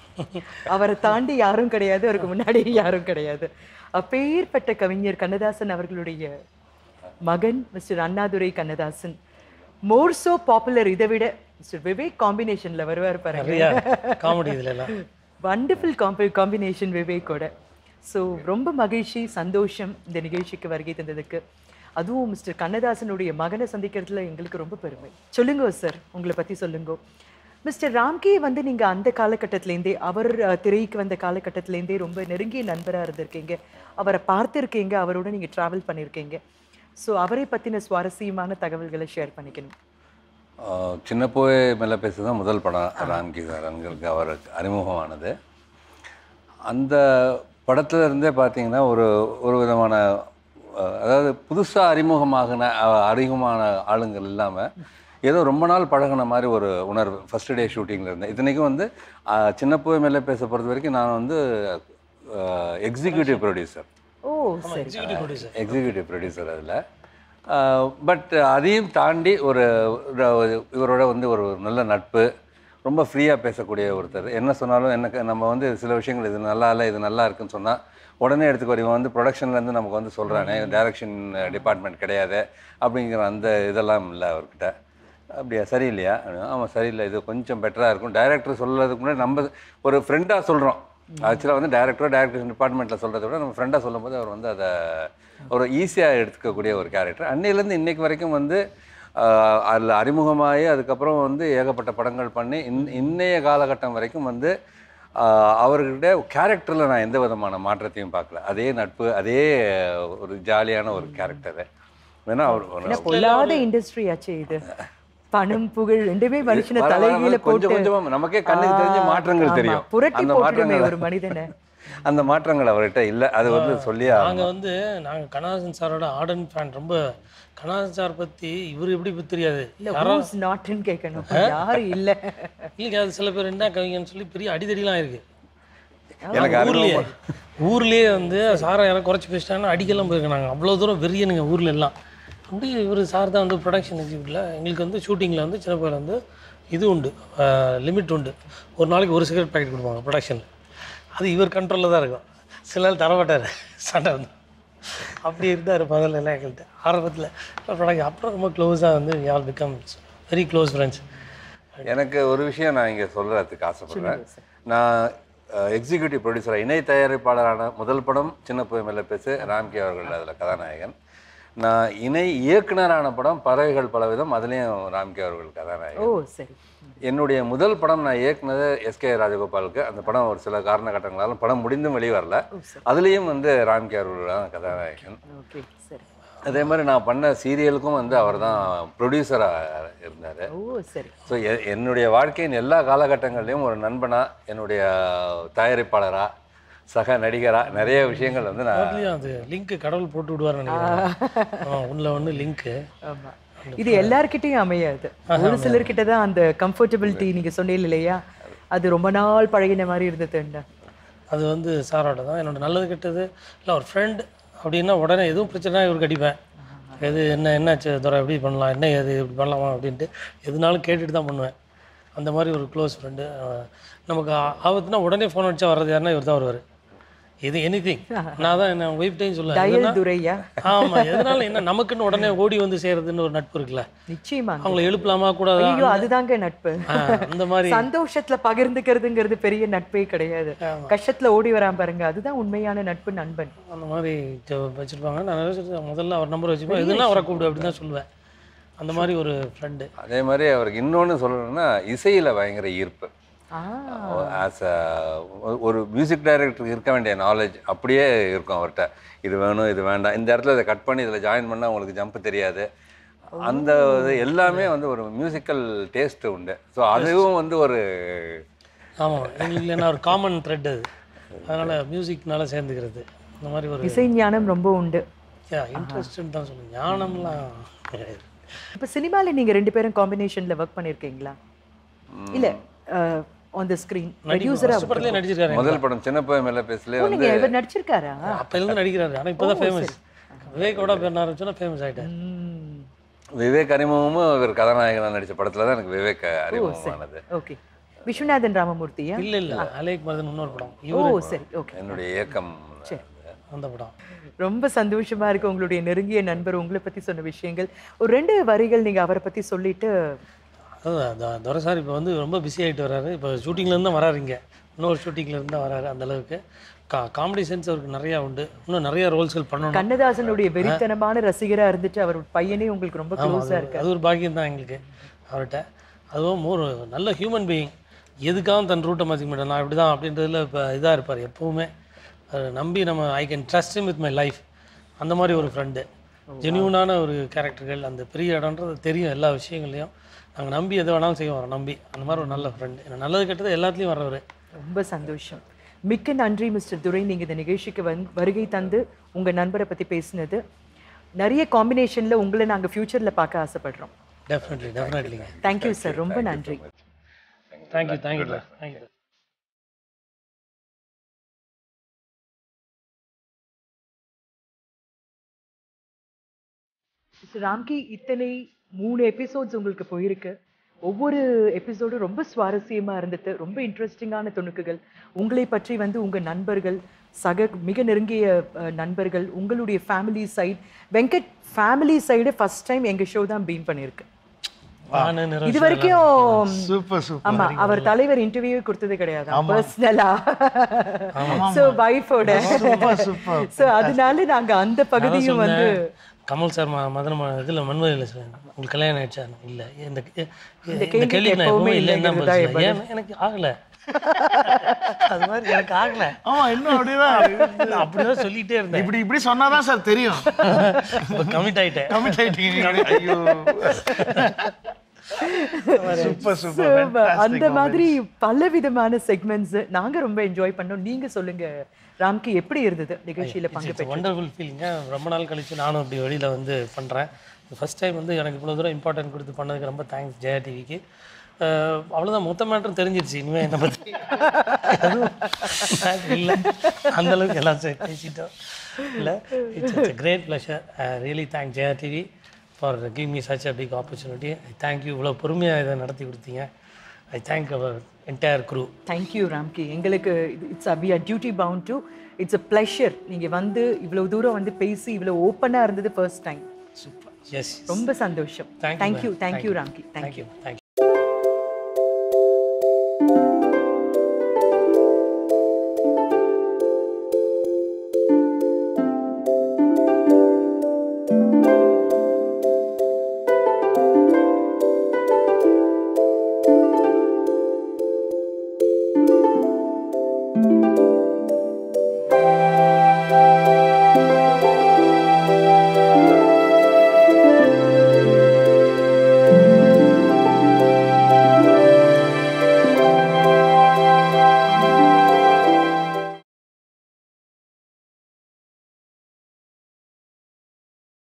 அவரை தாண்டி யாரும் கிடையாது அவருக்கு முன்னாடி யாரும் கிடையாது அப்பேற்பட்ட கவிஞர் கண்ணதாசன் அவர்களுடைய மகன் mister Annadurai Kannadasan more so popular இதை விட மிஸ்டர் விவேக் காம்பினேஷனில் வருவார் பாருங்க நிறையா காமெடி இதுல எல்லாம் வண்டர்ஃபுல் காம்பி காம்பினேஷன் விவேக்கோட ஸோ ரொம்ப மகிழ்ச்சி சந்தோஷம் இந்த நிகழ்ச்சிக்கு வருகை தந்ததுக்கு அதுவும் மிஸ்டர் கண்ணதாசனுடைய மகனை சந்திக்கிறதுல எங்களுக்கு ரொம்ப பெருமை சொல்லுங்க சார் உங்களை பற்றி சொல்லுங்க மிஸ்டர் ராம்கே வந்து நீங்கள் அந்த காலகட்டத்திலேருந்தே அவர் அஹ், திரைக்கு வந்த காலகட்டத்திலேருந்தே ரொம்ப நெருங்கிய நண்பராக இருந்திருக்கீங்க அவரை பார்த்துருக்கீங்க அவரோட நீங்கள் ட்ராவல் பண்ணியிருக்கீங்க ஸோ அவரை பற்றின சுவாரஸ்யமான தகவல்களை ஷேர் பண்ணிக்கணும் ஆஹ் சின்ன போய் மெல்ல பேச தான் முதல் படம் ராம்கி சாரங்களுக்கு அவர் அறிமுகமானது அந்த படத்துல இருந்தே பார்த்தீங்கன்னா ஒரு ஒரு விதமான ஆஹ் அதாவது புதுசாக அறிமுகமாகின ஆஹ் அறிமுகமான ஆளுங்கள் இல்லாமல் ஏதோ ரொம்ப நாள் பழகுன மாதிரி ஒரு உணர்வு ஃபர்ஸ்ட் டே ஷூட்டிங்கில் இருந்தேன் இத்தனைக்கும் வந்து ஆஹ் சின்ன போய் மெல்ல பேச பொறுத்த வரைக்கும் நான் வந்து எக்ஸிக்யூட்டிவ் ப்ரொடியூசர் ஓ சரி எக்ஸிக்யூட்டிவ் ப்ரொடியூசர் எக்ஸிக்யூட்டிவ் ப்ரொடியூசர் அதில் பட் அதையும் தாண்டி ஒரு ஒரு- இவரோட வந்து ஒரு நல்ல நட்பு ரொம்ப ஃப்ரீயாக பேசக்கூடிய ஒருத்தர் என்ன சொன்னாலும் எனக்கு நம்ம வந்து சில விஷயங்கள் இது நல்லா இல்லை இது நல்லா இருக்குன்னு சொன்னால் உடனே எடுத்துக்கோ இவன் வந்து ப்ரொடக்ஷன்லேருந்து நமக்கு வந்து சொல்கிறானே டைரக்ஷன் டிபார்ட்மெண்ட் கிடையாது அப்படிங்கிற அந்த இதெல்லாம் இல்லை அவர்கிட்ட அப்படியா சரியில்லையா அப்படின்னா, ஆமாம் சரியில்லை இது கொஞ்சம் பெட்டராக இருக்கும் டைரக்டர் சொல்கிறதுக்கு முன்னாடி நம்ம ஒரு ஃப்ரெண்டாக சொல்கிறோம் ஆக்சுவலாக வந்து டேரக்டரோ டேரக்டர் டிபார்ட்மெண்ட்டில் சொல்கிறத விட நம்ம ஃப்ரெண்டாக சொல்லும்போது அவர் வந்து அதை ஒரு ஈஸியாக எடுத்துக்கக்கூடிய ஒரு கேரக்டர் அன்னையிலேருந்து இன்னைக்கு வரைக்கும் வந்து ஆஹ், அதில் அறிமுகமாகி அதுக்கப்புறம் வந்து ஏகப்பட்ட படங்கள் பண்ணி இன் இன்னைய காலகட்டம் வரைக்கும் வந்து ஆஹ், அவர்கிட்ட கேரக்டரில் நான் எந்த விதமான மாற்றத்தையும் பார்க்கல அதே நட்பு அதே ஒரு ஜாலியான ஒரு கேரக்டரு வேணா அவர் என்ன பொல்லாத இண்டஸ்ட்ரி ஆச்சு இது பணம் புகழ் ரெண்டுமே மனுஷனை வர, வர, தலைகீழ வர, கொஞ்சம் போட்டு கொஞ்சமா நமக்கே கண்ணுக்கு தெரிஞ்ச ஆ, மாற்றங்கள் ஆமா, தெரியும். புரட்டி அந்த போட்டுடுமே மாற்றங்கள் ஒரு மனிதனை அந்த மாற்றங்கள் அவர்கிட்ட இல்லை அது வந்து சொல்லியே ஆகணும். நாங்கள் வந்து நாங்கள் கண்ணதாசன் சாரோட ஆர்டன் ஃபேன் ரொம்ப கண்ணதாசன் சார் பற்றி இவர் எப்படி பற்றி தெரியாது இல்ல who's notன்னு கேட்கணும் யாரு இல்ல இல்லைங்க அது சில பேர் என்ன கவிங்கன்னு சொல்லி பெரிய அடிதடிலாம் இருக்கு எனக்கு ஊர்லயே அறிமுகம் ஊர்லயே வந்து சாரை யாரும் குறைச்சி பேசிட்டாங்கன்னா அடிக்கலாம் போயிருக்கோம் நாங்கள் அவ்வளோ தூரம் வெறியனுங்க ஊர்ல எல்லாம் அப்படி இவர் சார் தான் வந்து ப்ரொடக்ஷன் எக்ஸிக்யூட்டில் எங்களுக்கு வந்து ஷூட்டிங்கில் வந்து சின்ன பையில வந்து இது உண்டு லிமிட் உண்டு ஒரு நாளைக்கு ஒரு சிகரெட் பாக்கெட் கொடுப்பாங்க ப்ரொடக்ஷனில் அது இவர் கண்ட்ரோலில் தான் இருக்கும் சில நாள் தரமாட்டார் சண்டை வந்து அப்படி இருந்தார் முதல்ல எல்லாம் எங்கள்கிட்ட ஆரம்பத்தில் ப்ரொடக்ஷன் அப்புறம் ரொம்ப க்ளோஸாக வந்து all become very close friends எனக்கு ஒரு விஷயம் நான் இங்கே சொல்கிறதுக்கு ஆசைப்படுறேன் நான் எக்ஸிக்யூட்டிவ் ப்ரொடியூசர் இணை தயாரிப்பாளரான முதல் படம் சின்ன போய் மேலே பேசு ராம்கே அவர்கள் அதில் கதாநாயகன் நான் இணை இயக்குனரான படம் பறவைகள் பலவிதம் அதுலேயும் ராம்கே அவர்கள் ஓ கதாநாயகன் சரி என்னுடைய முதல் படம் நான் இயக்குனது எஸ்கே ராஜகோபாலுக்கு அந்த படம் ஒரு சில காரண கட்டங்களாலும் படம் முடிந்தும் வெளியே வரல அதுலேயும் வந்து ராம்கே அவர்கள் தான் கதாநாயகன் ஓகே சரி அதே மாதிரி நான் பண்ண சீரியலுக்கும் வந்து அவர் தான் ப்ரொடியூசராக இருந்தார் ஓ சரி ஸோ என்னுடைய வாழ்க்கையின் எல்லா காலகட்டங்கள்லையும் ஒரு நண்பனா என்னுடைய தயாரிப்பாளரா சக நடிகரா நிறைய விஷயங்கள் வந்து நான் அதுலேயும் அது லிங்க் கடவுள் போட்டு விடுவார்னு நினைக்கிறேன் ஆ, உள்ள ஒன்று லிங்க்கு ஆமா இது எல்லார்கிட்டயும் அமையாது ஒரு சிலர்கிட்ட தான் அந்த கம்ஃபர்டபிலிட்டி நீங்க சொன்னீங்க இல்லையா அது ரொம்ப நாள் பழகின மாதிரி இருந்ததுண்டா அது வந்து சாரோட தான் என்னோட நல்லது கெட்டது இல்லை ஒரு ஃப்ரெண்ட் அப்படின்னா உடனே எதுவும் பிரச்சனை இவருக்கு அடிப்பேன் எது என்ன என்னாச்சு துறை எப்படி பண்ணலாம் என்ன எது இப்படி பண்ணலாமா அப்படின்ட்டு எதுனாலும் கேட்டுட்டு தான் பண்ணுவேன் அந்த மாதிரி ஒரு க்ளோஸ் ஃப்ரெண்டு நமக்கு ஆ- ஆபத்துனா உடனே ஃபோன் அடிச்சா வர்றது யாருன்னா இவர் தான் வருவார் இது எனி திங் நான் தான் என்ன ஒய்ஃப்டையும் சொல்லுவேன் டயல் எதுனா- துரையா ஆமா எதனால என்ன நமக்குன்னு உடனே ஓடி வந்து செய்யறதுன்னு ஒரு நட்பு இருக்குல்ல நிச்சயமாங்க அவங்கள எழுப்பலாமா கூடாதா ஐயோ அதுதாங்க நட்பு ஆ, அந்த மாதிரி சந்தோஷத்துல பகிர்ந்துக்கிறதுங்கிறது பெரிய நட்பே கிடையாது கஷ்டத்துல ஓடி வராம பாருங்க அதுதான் உண்மையான நட்பு நண்பன் அந்த மாதிரி ஜ- வச்சிருப்பாங்க நான் நினைச்சிட்டு முதல்ல அவர் நம்பர் வச்சுப்பேன் எதுனா அவரை கூப்பிடு அப்படின்னு தான் சொல்லுவேன் அந்த மாதிரி ஒரு ஃப்ரெண்டு அதே மாதிரி அவருக்கு இன்னொன்று சொல்லணும்னா இசையில் பயங்கர ஈர்ப்பு ஆ ஆஸ் அ ஒரு மியூசிக் டைரக்டருக்கு இருக்க வேண்டிய நாலேஜ் அப்படியே இருக்கும் அவர்கிட்ட இது வேணும் இது வேண்டாம் இந்த இடத்துல இதை கட் பண்ணி இதில் ஜாயின் பண்ணால் உங்களுக்கு ஜம்ப் தெரியாது அந்த இது எல்லாமே வந்து ஒரு மியூசிக்கல் டேஸ்ட் உண்டு ஸோ அதுவும் வந்து ஒரு ஆமாம் எங்களுக்கு என்ன ஒரு காமன் த்ரெட் அது அதனால் மியூசிக்னால சேர்ந்துக்கிறது இந்த மாதிரி ஒரு இசை ஞானம் ரொம்ப உண்டு இன்ட்ரெஸ்ட்னு தான் சொல்லுவேன் ஞானம்லாம் கிடையாது இப்ப சினிமால நீங்க ரெண்டு பேரும் காம்பினேஷன்ல ஒர்க் பண்ணிருக்கீங்களா இல்ல ஆன் த ஸ்கிரீன் ப்ரொடியூசரா ஃபர்ஸ்ட் படத்துலேயே நடிச்சிருக்காரு முதல் படம் சின்ன போய் மேலே பேசலே வந்து நீங்க இவர் நடிச்சிருக்காரா அப்போலேருந்து நடிக்கிறாரு ஆனால் இப்போ தான் ஃபேமஸ் விவேக்கோட பேர் ஆரம்பிச்சோன்னா ஃபேமஸ் ஆகிட்டார் ம் விவேக் அறிமுகமும் இவர் கதாநாயகனாக நடித்த படத்தில் தான் எனக்கு விவேக் அறிமுகமானது ஓகே விஸ்வநாதன் ராமமூர்த்தியா இல்லை இல்லை அலேக் மருதன் இன்னொரு படம் ஓ இவர் சரி ஓகே என்னுடைய இயக்கம் அந்த படம் ரொம்ப சந்தோஷமா இருக்கு உங்களுடைய நெருங்கிய நண்பர் உங்களை பத்தி சொன்ன விஷயங்கள் ஒரு ரெண்டு வரிகள் நீங்க அவரை பத்தி சொல்லிட்டு அதான் த- துரை சார் இப்போ வந்து ரொம்ப பிஸி ஆகிட்டு வராரு இப்போ ஷூட்டிங்லேருந்து தான் வராரு இங்கே இன்னொரு ஷூட்டிங்ல இருந்து தான் வராரு அந்த அளவுக்கு கா காமெடி சென்ஸ் அவருக்கு நிறையா உண்டு இன்னும் நிறைய ரோல்ஸ்கள் பண்ணணும் கண்ணதாசனுடைய வெறித்தனமான ரசிகரா இருந்துட்டு அவர் பையனே உங்களுக்கு ரொம்ப ஆமா, க்ளோஸா அது- இருக்கு அது ஒரு பாக்கியம் தான் எங்களுக்கு அவர்கிட்ட அதுவும் ஒரு நல்ல ஹியூமன் பீயிங் எதுக்காகவும் தன் ரூட்டை மாற்றிக்க மாட்டேன் நான் இப்படி தான் அப்படின்றதுல இப்போ இதாக இருப்பார் எப்போவுமே அதை நம்பி நம்ம I can trust with my life அந்த மாதிரி ஒரு ஃப்ரெண்டு ஜென்யூனான ஒரு கேரக்டர்கள் அந்த பெரிய இடம்ன்றது தெரியும் எல்லா விஷயங்கள்லையும் நாங்கள் நம்பி எது வேணாலும் செய்வோம் அவரை நம்பி அந்த மாதிரி ஒரு நல்ல ஃப்ரெண்டு எனக்கு நல்லது கெட்டது எல்லாத்துலேயும் வர்றவர் ரொம்ப சந்தோஷம் மிக்க நன்றி மிஸ்டர் துரை நீங்க இந்த நிகழ்ச்சிக்கு வந் வருகை தந்து உங்க நண்பரை பத்தி பேசினது நிறைய காம்பினேஷன்ல உங்களை நாங்க ஃபியூச்சர்ல பார்க்க ஆசைப்படுறோம் டெஃபினெட்லி டெஃபினெட்லிங்க தேங்க்யூ சார் ரொம்ப நன்றி thank you thank you thank you mister Ramki இத்தனை மூணு எபிசோட்ஸ் உங்களுக்கு போயிருக்கு ஒவ்வொரு எபிசோடும் ரொம்ப சுவாரஸ்யமா இருந்தது ரொம்ப இன்ட்ரெஸ்டிங்கான துணுக்குகள் உங்களை பற்றி வந்து உங்க நண்பர்கள் சக மிக நெருங்கிய அஹ், நண்பர்கள் உங்களுடைய family side Venkat family side first time எங்க ஷோ தான் பீம் பண்ணியிருக்கு நான் நிறம் இது வரைக்கும் சூப்பர் சூப்பர் ஆமா அவர் தலைவர் இன்டர்வியூ கொடுத்தது கிடையாது பர்சனலா சோ வைஃபோட சூப்பர் சூப்பர் சோ அதனால நாங்க அந்த பகுதியும் வந்து கமல் சார் ம மதன ம- இதுல மன்மதியில் சார் உங்களுக்கு கல்யாணம் ஆயிடுச்சா இல்ல இந்த கே- இந்த கேள்விக்கு கேள்விக்கு நான் எப்பவுமே எப்பவுமே இல்லைன்னு தான் இல்லைங்கிறது பதில் சொல்லுவேன். ஏன் எனக்கு ஆகல அது மாதிரி எனக்கு ஆகல ஆமா இன்னும் அப்படிதான் நான் அப்படிதான் சொல்லிட்டே இருந்தேன் இப்படி இப்படி சொன்னாதான் சார் தெரியும் கமிட் ஆயிட்டேன் கமிட் ஆயிட்டீங்க ஐயோ சூப்பர் So, சூப்பர் அந்த மாதிரி பல விதமான செக்மெண்ட்ஸ் நாங்க ரொம்ப என்ஜாய் பண்ணோம் நீங்க சொல்லுங்க ராம்கி எப்படி இருந்தது நிகழ்ச்சியில பங்கு பெற்று ஒண்டர்ஃபுல் ஃபீலிங்க ரொம்ப நாள் கழிச்சு நானும் அப்படி வெளியில வந்து பண்றேன் ஃபர்ஸ்ட் டைம் வந்து எனக்கு இவ்வளோ தூரம் இம்பார்ட்டன்ட் கொடுத்து பண்ணதுக்கு ரொம்ப தேங்க்ஸ் ஜெயா டிவிக்கு அவ்வளோதான் மொத்த மேட்டரும் தெரிஞ்சிருச்சு இனிமேல் என்னை பற்றி இல்லை அந்த அளவுக்கு எல்லாம் சே- பேசிட்டோம் இல்லை it's great pleasure really thank Jaya TV for give me such a big opportunity I thank you இவ்வளோ பொறுமையாக இதை நடத்தி கொடுத்தீங்க I thank our entire crew thank you Ramki எங்களுக்கு it's we are duty bound to it's a pleasure நீங்க வந்து இவ்வளவு தூரம் வந்து பேசி இவ்வளவு ஓப்பனா இருந்தது ஃபர்ஸ்ட் டைம் சூப்பர் எஸ் ரொம்ப சந்தோஷம் Thank you, thank you ma'am. Thank you Thank you. Ramki thank you thank you thank you